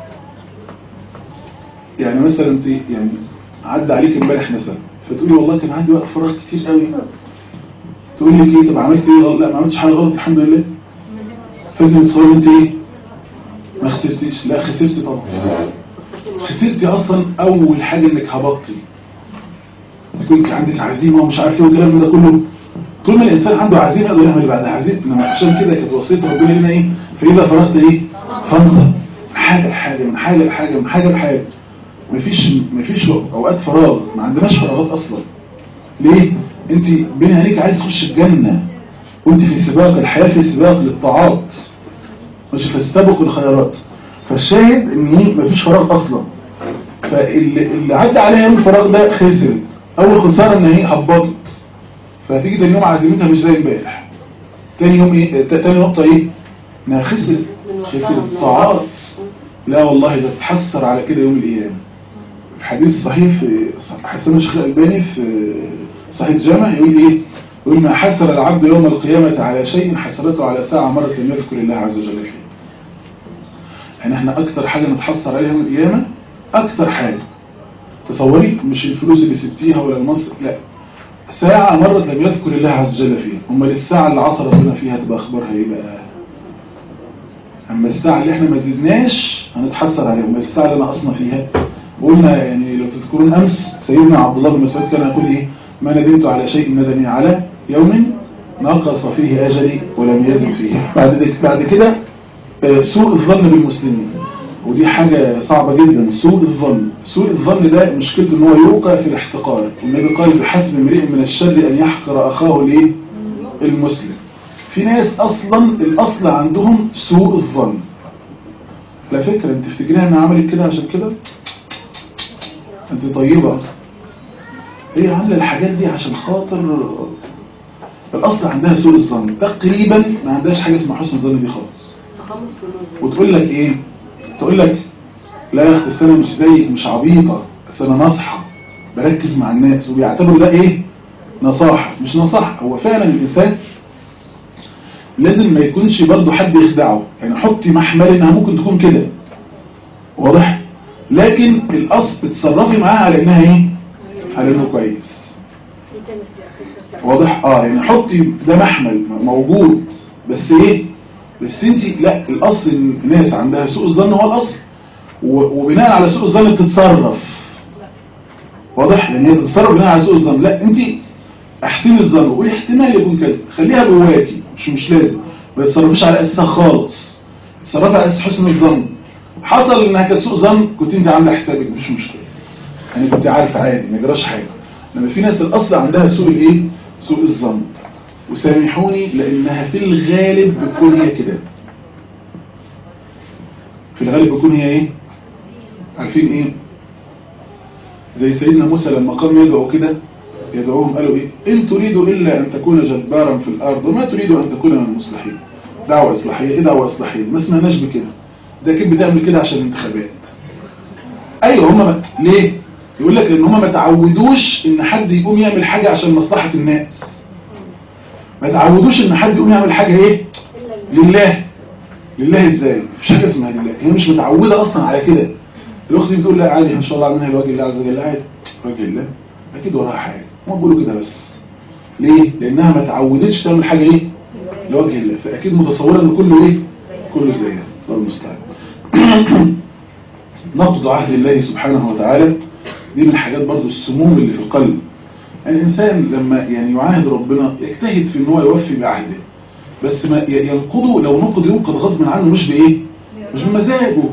يعني مثلا انت يعني عدى عليك امبارح مثلا فتقولي والله كان عندي وقت فراغ كتير قوي تقول لك ايه طب عملت ايه غلط لا ما عملتش حاجه غلط الحمد لله فانت متصوره انت ايه ما خسرتيش لا خسرتي طبعا خسرتي اصلا اول حاجه انك هبطتي تكون عندك عزيمه ومش عارف ايه والكلام ده كله طول ما الانسان عنده عزيمه يقدر يعمل اللي بعدها عزيمه انما عشان كده كانت وصيه ربنا لنا ايه فاذا فرغت ايه فانصب من حاجه لحاجه من حاجه لحاجه من حاجه لحاجه مفيش مفيش اوقات فراغ ما عندناش فراغات اصلا ليه انت بين عينيك عايز تخش الجنه وانت في سباق الحياه في سباق للطاعات مش فاستبقوا الخيرات فالشاهد ان ايه مفيش فراغ اصلا فاللي اللي عدى عليها يوم الفراغ ده خسر اول خساره ان هي هبطت فتيجي تاني يوم عزيمتها مش زي امبارح تاني يوم ايه تا- تاني نقطه ايه انها خسرت خسرت الطاعات لا والله ده تحسر على كده يوم القيامة الحديث صحيح في حسن الشيخ الألباني في صحيح الجامع يقول ايه يقول ما حسر العبد يوم القيامة على شيء حسرته على ساعة مرت لم يذكر الله عز وجل فيه يعني احنا اكتر حاجة نتحسر عليها يوم القيامة اكتر حاجة تصوري مش الفلوس اللي سبتيها ولا المصر لا ساعة مرت لم يذكر الله عز وجل فيها امال الساعة اللي عصى ربنا فيها تبقى اخبارها ايه بقى اما الساعة اللي احنا ما زدناش هنتحسر عليها امال الساعة اللي نقصنا فيها قلنا يعني لو تذكرون امس سيدنا عبد الله بن مسعود كان يقول ايه ما ندمت على شيء ندمي على يوم نقص فيه اجلي ولم يزد فيه بعد بعد كده آه، سوء الظن بالمسلمين ودي حاجة صعبة جدا سوء الظن سوء الظن ده مشكلته ان هو يوقع في الاحتقار النبي قال بحسب امرئ من الشر ان يحقر اخاه الايه المسلم في ناس اصلا الاصل عندهم سوء الظن على فكرة انت تفتكريها انها عملت كده عشان كده انت طيبة اصلا هي عاملة الحاجات دي عشان خاطر الاصل عندها سوء الظن تقريبا ما عندهاش حاجة اسمها حسن الظن دي خالص تخلص كله وتقول لك ايه تقول لك لا يا اختي أصل انا مش زيك مش عبيطة بس انا ناصحة بركز مع الناس وبيعتبروا ده ايه نصاحة مش نصاحة هو فعلا الانسان لازم ما يكونش برضه حد يخدعه يعني حطي محمل انها ممكن تكون كده واضح لكن الاصل اتصرفي معاها على انها ايه على انه كويس واضح اه يعني حطي ده محمل موجود بس ايه بس انت لا الاصل إن الناس عندها سوء الظن هو الاصل و- وبناء على سوء الظن بتتصرف واضح لان هي تتصرف بناء على سوء الظن لا انت احسني الظن وقولي احتمال يكون كذا خليها جواكي مش مش لازم ما تتصرفيش على اساسها خالص تصرفي على اساس حسن الظن حصل انها كانت سوء ظن كنت انت عامله حسابك مفيش مشكله يعني كنت عارفه عادي ما جراش حاجه لما في ناس الاصل عندها سوء الايه سوء الظن وسامحوني لانها في الغالب بتكون هي كده في الغالب بتكون هي ايه عارفين ايه زي سيدنا موسى لما قام يدعو كده يدعوهم قالوا ايه ان تريدوا الا ان تكون جبارا في الارض وما تريدوا ان تكون من المصلحين دعوه اصلاحيه ايه دعوه اصلاحيه ما اسمهاش بكده ده اكيد بتعمل كده عشان الانتخابات ايوه هم ما... ليه يقول لك ان هم ما تعودوش ان حد يقوم يعمل حاجه عشان مصلحه الناس ما تعودوش ان حد يقوم يعمل حاجه ايه لله لله ازاي مفيش حاجه اسمها لله هي مش متعوده اصلا على كده الاخت دي بتقول لا عادي ان شاء الله اعملها لوجه الله عز وجل عادي وجه الله اكيد وراها حاجه هم بيقولوا كده بس ليه لانها ما تعودتش تعمل حاجه ايه لوجه الله فاكيد متصوره ان كله ايه كله زيها الله المستعان نقض عهد الله سبحانه وتعالى دي من الحاجات برضو السموم اللي في القلب يعني الإنسان لما يعني يعاهد ربنا يجتهد في ان هو يوفي بعهده بس ما ي- ينقضه لو نقض ينقض غصب عنه مش بإيه مش بمزاجه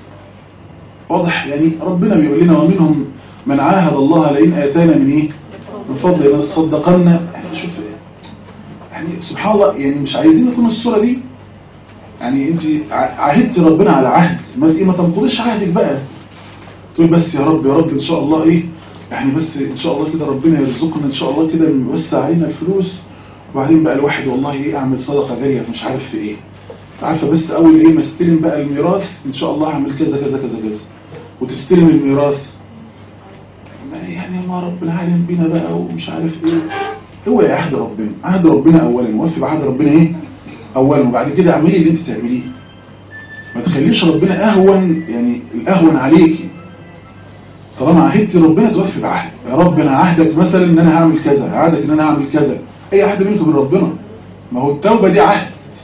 واضح يعني ربنا بيقول لنا ومنهم من عاهد الله لئن آتانا من إيه من فضل لنصدقن يعني شوف يعني سبحان الله يعني مش عايزين نكون الصورة دي يعني انت ع- عاهدت ربنا على عهد ما ت- ما تنقضيش عهدك بقى تقول بس يا رب يا رب ان شاء الله ايه يعني بس ان شاء الله كده ربنا يرزقنا ان شاء الله كده نوسع علينا الفلوس وبعدين بقى الواحد والله ايه اعمل صدقه جاريه مش عارف في ايه عارفه بس اول ايه ما استلم بقى الميراث ان شاء الله اعمل كذا كذا كذا كذا وتستلم الميراث ما يعني ما ربنا عالم بينا بقى ومش عارف ايه هو يا عهد ربنا عهد ربنا اولا وفي بعهد ربنا ايه اولا وبعد كده اعملي اللي انت تعمليه ما تخليش ربنا اهون يعني الاهون عليكي طالما عهدتي ربنا توفي بعهد يا رب انا عهدك مثلا ان انا هعمل كذا عهدك ان انا هعمل كذا اي عهد منكم من ربنا ما هو التوبه دي عهد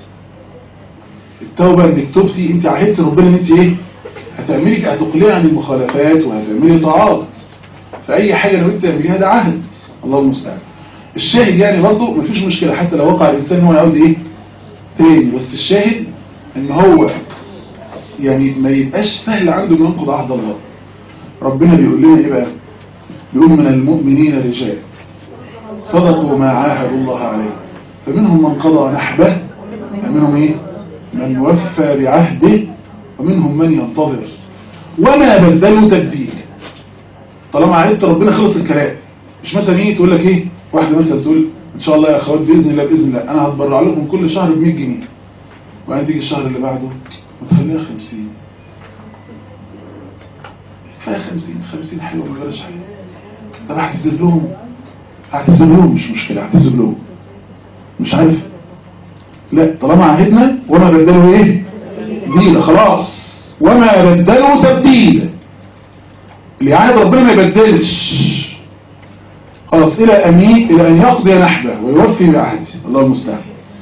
التوبه انك تبتي انت عهدتي ربنا ان انت ايه هتعملي هتقلعي عن المخالفات وهتعملي طاعات فاي حاجه لو انت تعمليها ده عهد الله المستعان الشاهد يعني برضه مفيش مشكله حتى لو وقع الانسان ان هو يعود ايه تاني بس الشاهد ان هو يعني ما يبقاش سهل عنده انه ينقض عهد الله ربنا بيقول لنا ايه بقى بيقول من المؤمنين رجال صدقوا ما عاهدوا الله عليه فمنهم من قضى نحبه ومنهم ايه من وفى بعهده ومنهم من ينتظر وما بدلوا تبديل طالما عهدت ربنا خلص الكلام مش مثلا ايه تقول لك ايه واحده مثلا تقول ان شاء الله يا اخوات باذن الله باذن الله انا هتبرع لكم كل شهر ب 100 جنيه وبعدين تيجي الشهر اللي بعده وتخليها 50 كفايه 50 50 حلوه ما بلاش حاجه طب هعتذر لهم هعتذر لهم مش مشكله هعتذر لهم مش عارف لا طالما عهدنا وما بدلوا ايه دينا خلاص وما بدلوا تبديلا اللي عاهد ربنا ما يبدلش خلاص الى ان ي- الى ان يقضي نحبه ويوفي بعهده الله المستعان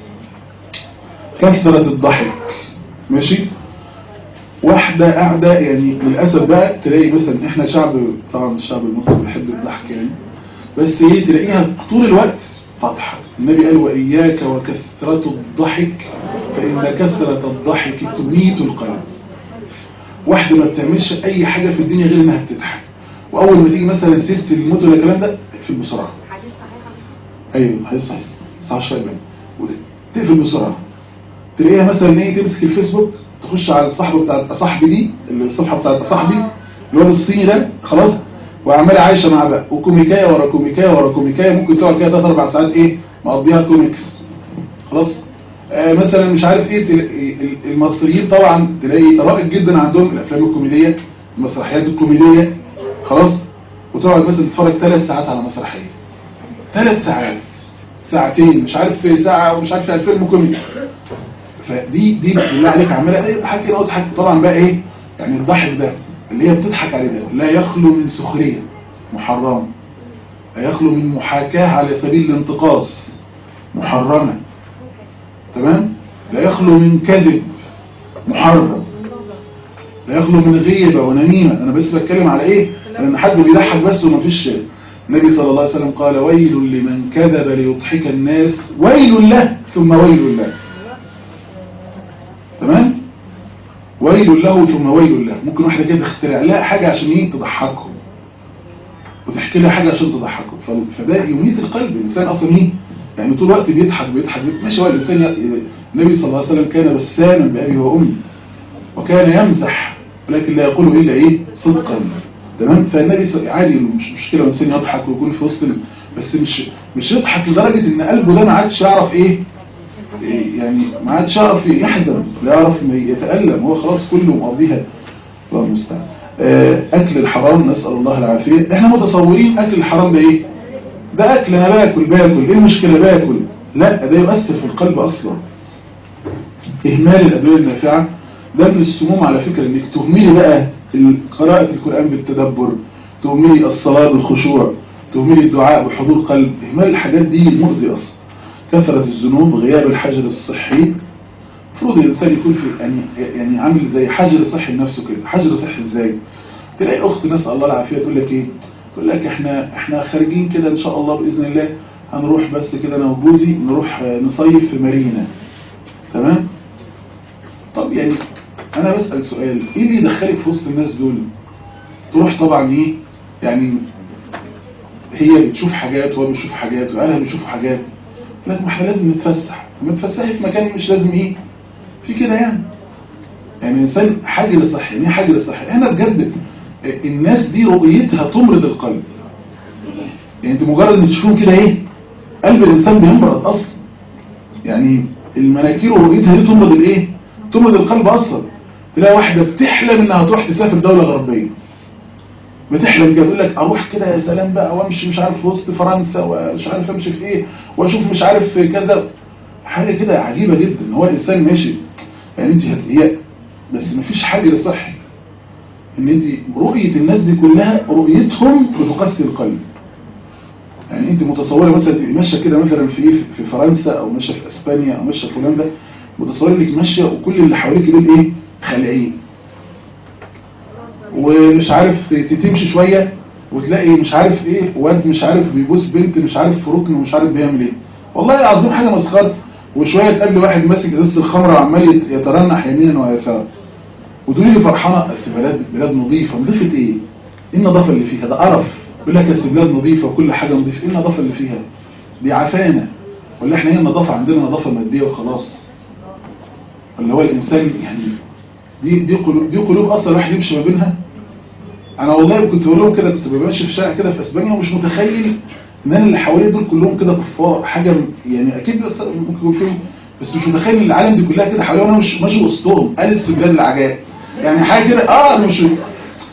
كثرة الضحك ماشي واحدة قاعدة يعني للأسف بقى تلاقي مثلا احنا شعب طبعا الشعب المصري بيحب الضحك يعني بس ايه تلاقيها طول الوقت تضحك النبي قال وإياك وكثرة الضحك فإن كثرة الضحك تميت القلب واحدة ما بتعملش أي حاجة في الدنيا غير إنها بتضحك وأول ما تيجي مثلا سيرة الموت ولا الكلام ده تقفل بسرعة حديث صحيح أيوه حديث صحيح صح شوية بقى تقفل بسرعة تلاقيها مثلا ايه تمسك الفيسبوك تخش على الصحبه بتاعت صاحبي دي اللي الصفحه بتاعت صاحبي الواد الصيني ده خلاص وعماله عايشه مع بقى وكوميكايه ورا كوميكايه ورا كوميكايه ممكن تقعد كده ثلاث اربع ساعات ايه مقضيها كوميكس خلاص آه مثلا مش عارف ايه تلاقي المصريين طبعا تلاقي رائج جدا عندهم الافلام الكوميديه المسرحيات الكوميديه خلاص وتقعد مثلا تتفرج ثلاث ساعات على مسرحيه ثلاث ساعات ساعتين مش عارف ساعه ومش عارف الفيلم كوميدي فدي دي بالله عليك عماله ايه تضحك كده وتضحك طبعا بقى ايه يعني الضحك ده اللي هي بتضحك عليه ده لا يخلو من سخريه محرمه لا يخلو من محاكاه على سبيل الانتقاص محرمه تمام لا يخلو من كذب محرم لا يخلو من غيبه ونميمه انا بس بتكلم على ايه لان حد بيضحك بس ومفيش النبي صلى الله عليه وسلم قال ويل لمن كذب ليضحك الناس ويل له ثم ويل له تمام ويل له ثم ويل له ممكن واحدة كده تخترع لها حاجة عشان ايه تضحكهم وتحكي لها حاجة عشان تضحكهم ف- فده يميت القلب الإنسان أصلا ايه يعني طول الوقت بيضحك بيضحك بيضحك. ماشي هو الإنسان ي- النبي صلى الله عليه وسلم كان بساما بأبي وأمي وكان يمزح ولكن لا يقول إلا إيه صدقا تمام فالنبي صلى عادي مش مشكلة الإنسان يضحك ويكون في وسط ال- بس مش مش يضحك لدرجة إن قلبه ده ما عادش يعرف إيه يعني ما عادش يعرف يحزن لا يعرف يتألم هو خلاص كله مقضيها الله المستعان آه، أكل الحرام نسأل الله العافية احنا متصورين أكل الحرام ده إيه ده أكل أنا باكل باكل إيه المشكلة باكل لا ده يؤثر في القلب أصلا إهمال الأدوية النافعة ده من السموم على فكرة إنك تهملي بقى قراءة القرآن بالتدبر تهملي الصلاة بالخشوع تهملي الدعاء بحضور قلب إهمال الحاجات دي مؤذي أصلا كثرة الذنوب غياب الحجر الصحي المفروض الإنسان يكون في يعني يعني عامل زي حجر صحي لنفسه كده حجر صحي إزاي تلاقي أخت نسأل الله العافية تقول لك إيه تقول لك إحنا إحنا خارجين كده إن شاء الله بإذن الله هنروح بس كده أنا وجوزي نروح آه، نصيف في مارينا تمام طب يعني أنا بسأل سؤال إيه اللي يدخلك في وسط الناس دول تروح طبعا إيه يعني هي بتشوف حاجات وهو بيشوف حاجات وأهلها بيشوفوا حاجات لا ما احنا لازم نتفسح لما تفسحي في مكان مش لازم ايه في كده يعني يعني الانسان حاجة صحي يعني ايه حاجة صحي هنا بجد الناس دي رؤيتها تمرض القلب يعني انت مجرد ان تشوفهم كده ايه قلب الانسان بيمرض اصلا يعني المناكير ورؤيتها دي تمرض الايه تمرض القلب اصلا تلاقي واحدة بتحلم انها تروح تسافر دولة غربية بتحلم كده تقول لك اروح كده يا سلام بقى وامشي مش عارف في وسط فرنسا ومش عارف امشي في ايه واشوف مش عارف في كذا حاجه كده عجيبه جدا هو الانسان ماشي يعني انت هي بس مفيش حاجه صحي ان انت رؤيه الناس دي كلها رؤيتهم بتقسي القلب يعني انت متصوره مثلا تبقي ماشيه كده مثلا في ايه في فرنسا او ماشيه في اسبانيا او ماشيه في هولندا متصوره انك ماشيه وكل اللي حواليك دول ايه خلقين ومش عارف تمشي شوية وتلاقي مش عارف ايه واد مش عارف بيبوس بنت مش عارف في ركن ومش عارف بيعمل ايه والله العظيم حاجة مسخرة وشوية تقابل واحد ماسك ازازة الخمرة وعمال يترنح يمينا ويسارا وتقولي لي فرحانة اصل بلاد بلاد نظيفة نظيفة ايه؟ ايه النظافة اللي فيها ده قرف يقول لك اصل بلاد نظيفة وكل حاجة نظيفة ايه النظافة اللي فيها؟ دي عفانة ولا احنا هي النظافة عندنا نظافة مادية وخلاص ولا هو الانسان يعني دي دي قلوب دي قلوب اصلا الواحد يمشي ما بينها انا والله كنت بقول لهم كده كنت بمشي في الشارع كده في اسبانيا ومش متخيل ان انا اللي حواليا دول كلهم كده كفار حاجه يعني اكيد بس ممكن يكون فيهم بس مش متخيل ان العالم دي كلها كده حواليا وانا مش ماشي وسطهم اليس في بلاد العجائب يعني حاجه كده اه انا مش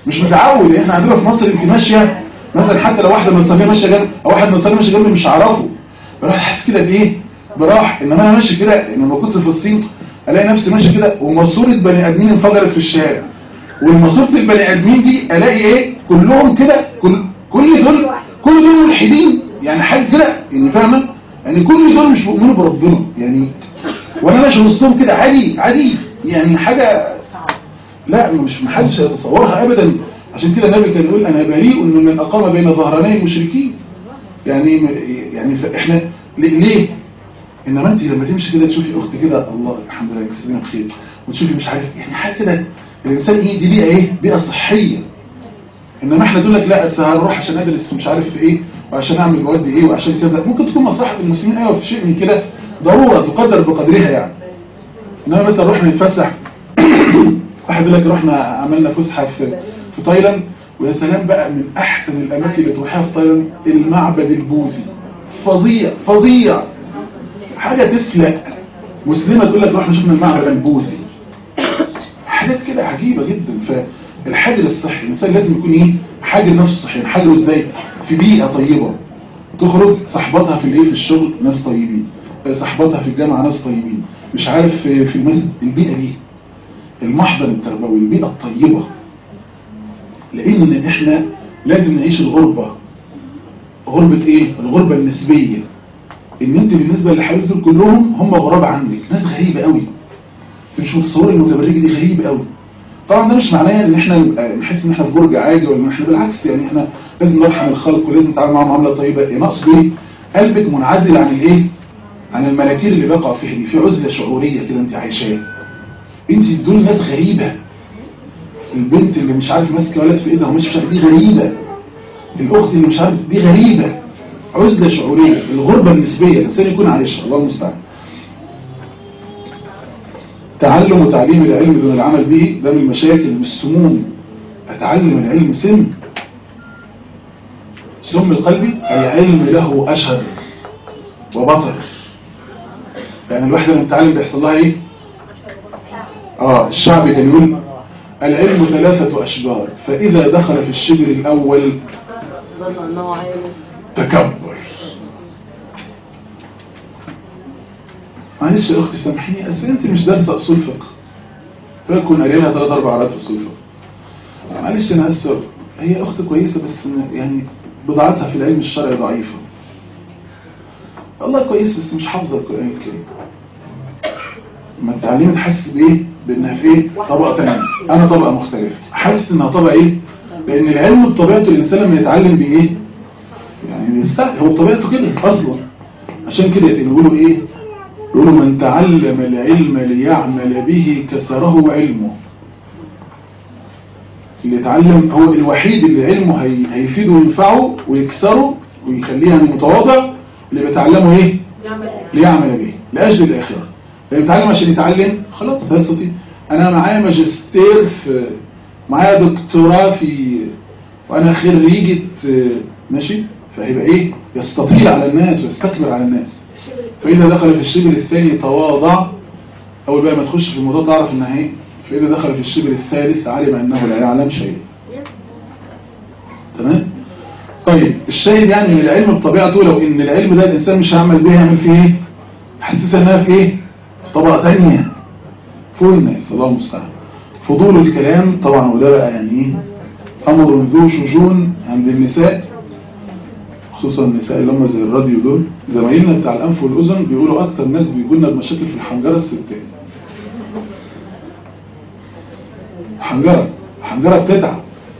مش متعود احنا عندنا في مصر انت ماشيه مثلا حتى لو واحده نصرانيه ماشيه جنب او واحد نصراني ماشي جنبي مش هعرفه بروح حاسس كده بايه براح انما انا ماشي كده يعني لما كنت في الصين الاقي نفسي ماشي كده وماسوره بني ادمين انفجرت في الشارع والماسوره البني ادمين دي الاقي ايه كلهم كده كل كل دول كل دول ملحدين يعني حاجه كده يعني فاهمه يعني كل دول مش بيؤمنوا بربنا يعني وانا ماشي وسطهم كده عادي عادي يعني حاجه لا مش محدش يتصورها ابدا عشان كده النبي كان يقول انا بريء من اقام بين ظهراني المشركين يعني يعني احنا ليه انما انت لما تمشي كده تشوفي اخت كده الله الحمد لله يكسبنا بخير وتشوفي مش عارف يعني حاجه كده الانسان ايه دي بيئه ايه بيئه صحيه انما احنا نقول لك لا اصل هنروح عشان ادرس مش عارف في ايه وعشان اعمل مواد ايه وعشان كذا ممكن تكون مصلحه المسلمين ايوه في شيء من كده ضروره تقدر بقدرها يعني انما مثلا رحنا نتفسح واحد يقول لك رحنا عملنا فسحه في في تايلاند ويا سلام بقى من احسن الاماكن اللي تروحها في تايلاند المعبد البوذي فظيع فظيع حاجه تفلق مسلمه تقول لك رحنا شفنا المعبد البوذي حاجات كده عجيبه جدا فالحاجر الصحي الانسان لازم يكون ايه حاجر نفسه صحي حاجره ازاي في بيئه طيبه تخرج صحباتها في الايه في الشغل ناس طيبين صحباتها في الجامعه ناس طيبين مش عارف في في المسجد البيئه دي المحضن التربوي البيئه الطيبه لان احنا لازم نعيش الغربه غربه ايه الغربه النسبيه ان انت بالنسبه اللي حواليك دول كلهم هم غراب عنك ناس غريبه قوي انت مش متصور المتبرجه دي غريبه قوي طبعا ده مش معناه ان احنا نبقى نحس ان احنا في برج عاجي ولا ان احنا بالعكس يعني احنا لازم نرحم الخلق ولازم نتعامل معاهم معامله طيبه يعني اقصد ايه قلبك منعزل عن الايه عن المناكير اللي بقع فيها دي في عزله شعوريه كده انت عايشاها انت دول ناس غريبه البنت اللي مش عارف ماسكه ولد في ايدها ومش مش عارف دي غريبه الاخت اللي مش عارف دي غريبه عزله شعوريه الغربه النسبيه الانسان يكون عايشها الله المستعان تعلم وتعليم العلم دون العمل به ده من المشاكل من السموم اتعلم العلم سم سم القلبي اي علم له اشهر وبطر يعني الواحدة لما تتعلم بيحصل لها ايه اه الشعب كان يقول العلم ثلاثة اشجار فاذا دخل في الشجر الاول ظن انه عالم تكبر معلش يا اختي سامحيني اصل انت مش دارسه اصول فقه فكون قاريها ثلاث اربع عرات في اصول فقه معلش انا اسف هي اخت كويسه بس يعني بضاعتها في العلم الشرعي ضعيفه والله كويس بس مش حافظه القران الكريم ما اتعلمت حاسس بايه بانها في ايه طبقه ثانيه انا طبقه مختلفه حاسس انها طبقه ايه لان العلم بطبيعته الانسان لما يتعلم بايه يعني يستحق هو بطبيعته كده اصلا عشان كده يقولوا ايه يقولوا من تعلم العلم ليعمل به كسره علمه اللي يتعلم هو الوحيد اللي علمه هي... هيفيده وينفعه ويكسره ويخليه يعني متواضع اللي بيتعلمه ايه ليعمل به لاجل الاخره اللي بيتعلم عشان يتعلم خلاص هيستطيع انا معايا ماجستير في معايا دكتوراه في وانا خريجة ماشي فهيبقى ايه يستطيع على الناس ويستكبر على الناس فإذا دخل في الشبر الثاني تواضع أول بقى ما تخش في الموضوع تعرف إنها إيه فإذا دخل في الشبر الثالث علم أنه لا يعلم شيء تمام طيب الشاهد يعني ان العلم بطبيعته لو ان العلم ده الانسان مش هيعمل بيه يعمل فيه ايه حسسها انها في ايه في طبقه ثانيه فوق الناس الله المستعان فضول الكلام طبعا وده بقى يعني ايه امر ذو شجون عند النساء خصوصا النساء اللي هم زي الراديو دول زمايلنا بتاع الانف والاذن بيقولوا اكتر ناس بيجوا لنا بمشاكل في الحنجره الستات حنجره حنجره بتتعب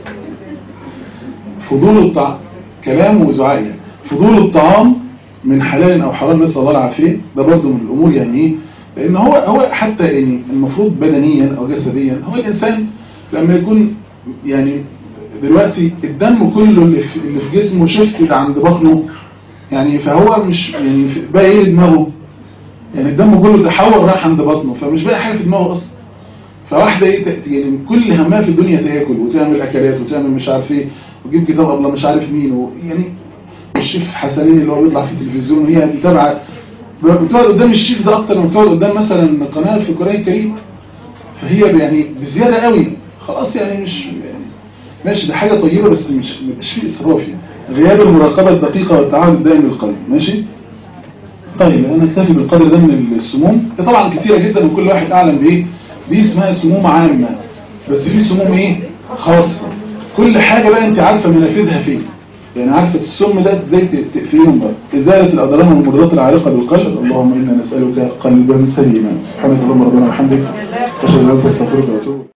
فضول الطعام كلام وزعاق يعني فضول الطعام من حلال او حرام نسال الله العافيه ده برضه من الامور يعني ايه لان هو هو حتى يعني المفروض بدنيا او جسديا هو الانسان لما يكون يعني دلوقتي الدم كله اللي في, اللي في جسمه شفت عند بطنه يعني فهو مش يعني بقى ايه دماغه يعني الدم كله تحول راح عند بطنه فمش بقى حاجه في دماغه اصلا فواحده ايه تأتي يعني كل همها في الدنيا تاكل وتعمل اكلات وتعمل مش عارف ايه وتجيب كتاب ابله مش عارف مين و يعني الشيف حسنين اللي هو بيطلع في التلفزيون وهي متابعه بتقعد قدام الشيف ده اكتر من بتقعد قدام مثلا قناه في القران الكريم فهي يعني بزياده قوي خلاص يعني مش يعني ماشي ده حاجة طيبة بس مش مش فيه إسراف يعني غياب المراقبة الدقيقة والتعاون الدائم للقلب ماشي طيب انا اكتفي بالقدر ده من السموم ده طبعا كتيرة جدا وكل واحد اعلم بايه دي اسمها سموم عامة بس في سموم ايه خاصة كل حاجة بقى انت عارفة منافذها فين يعني عارفة السم ده ازاي ت- تقفليهم بقى ازالة الاضرار والمضادات العالقة بالقلب اللهم انا نسألك قلبا سليما سبحانك اللهم ربنا وبحمدك اشهد ان لا اله الا انت استغفرك واتوب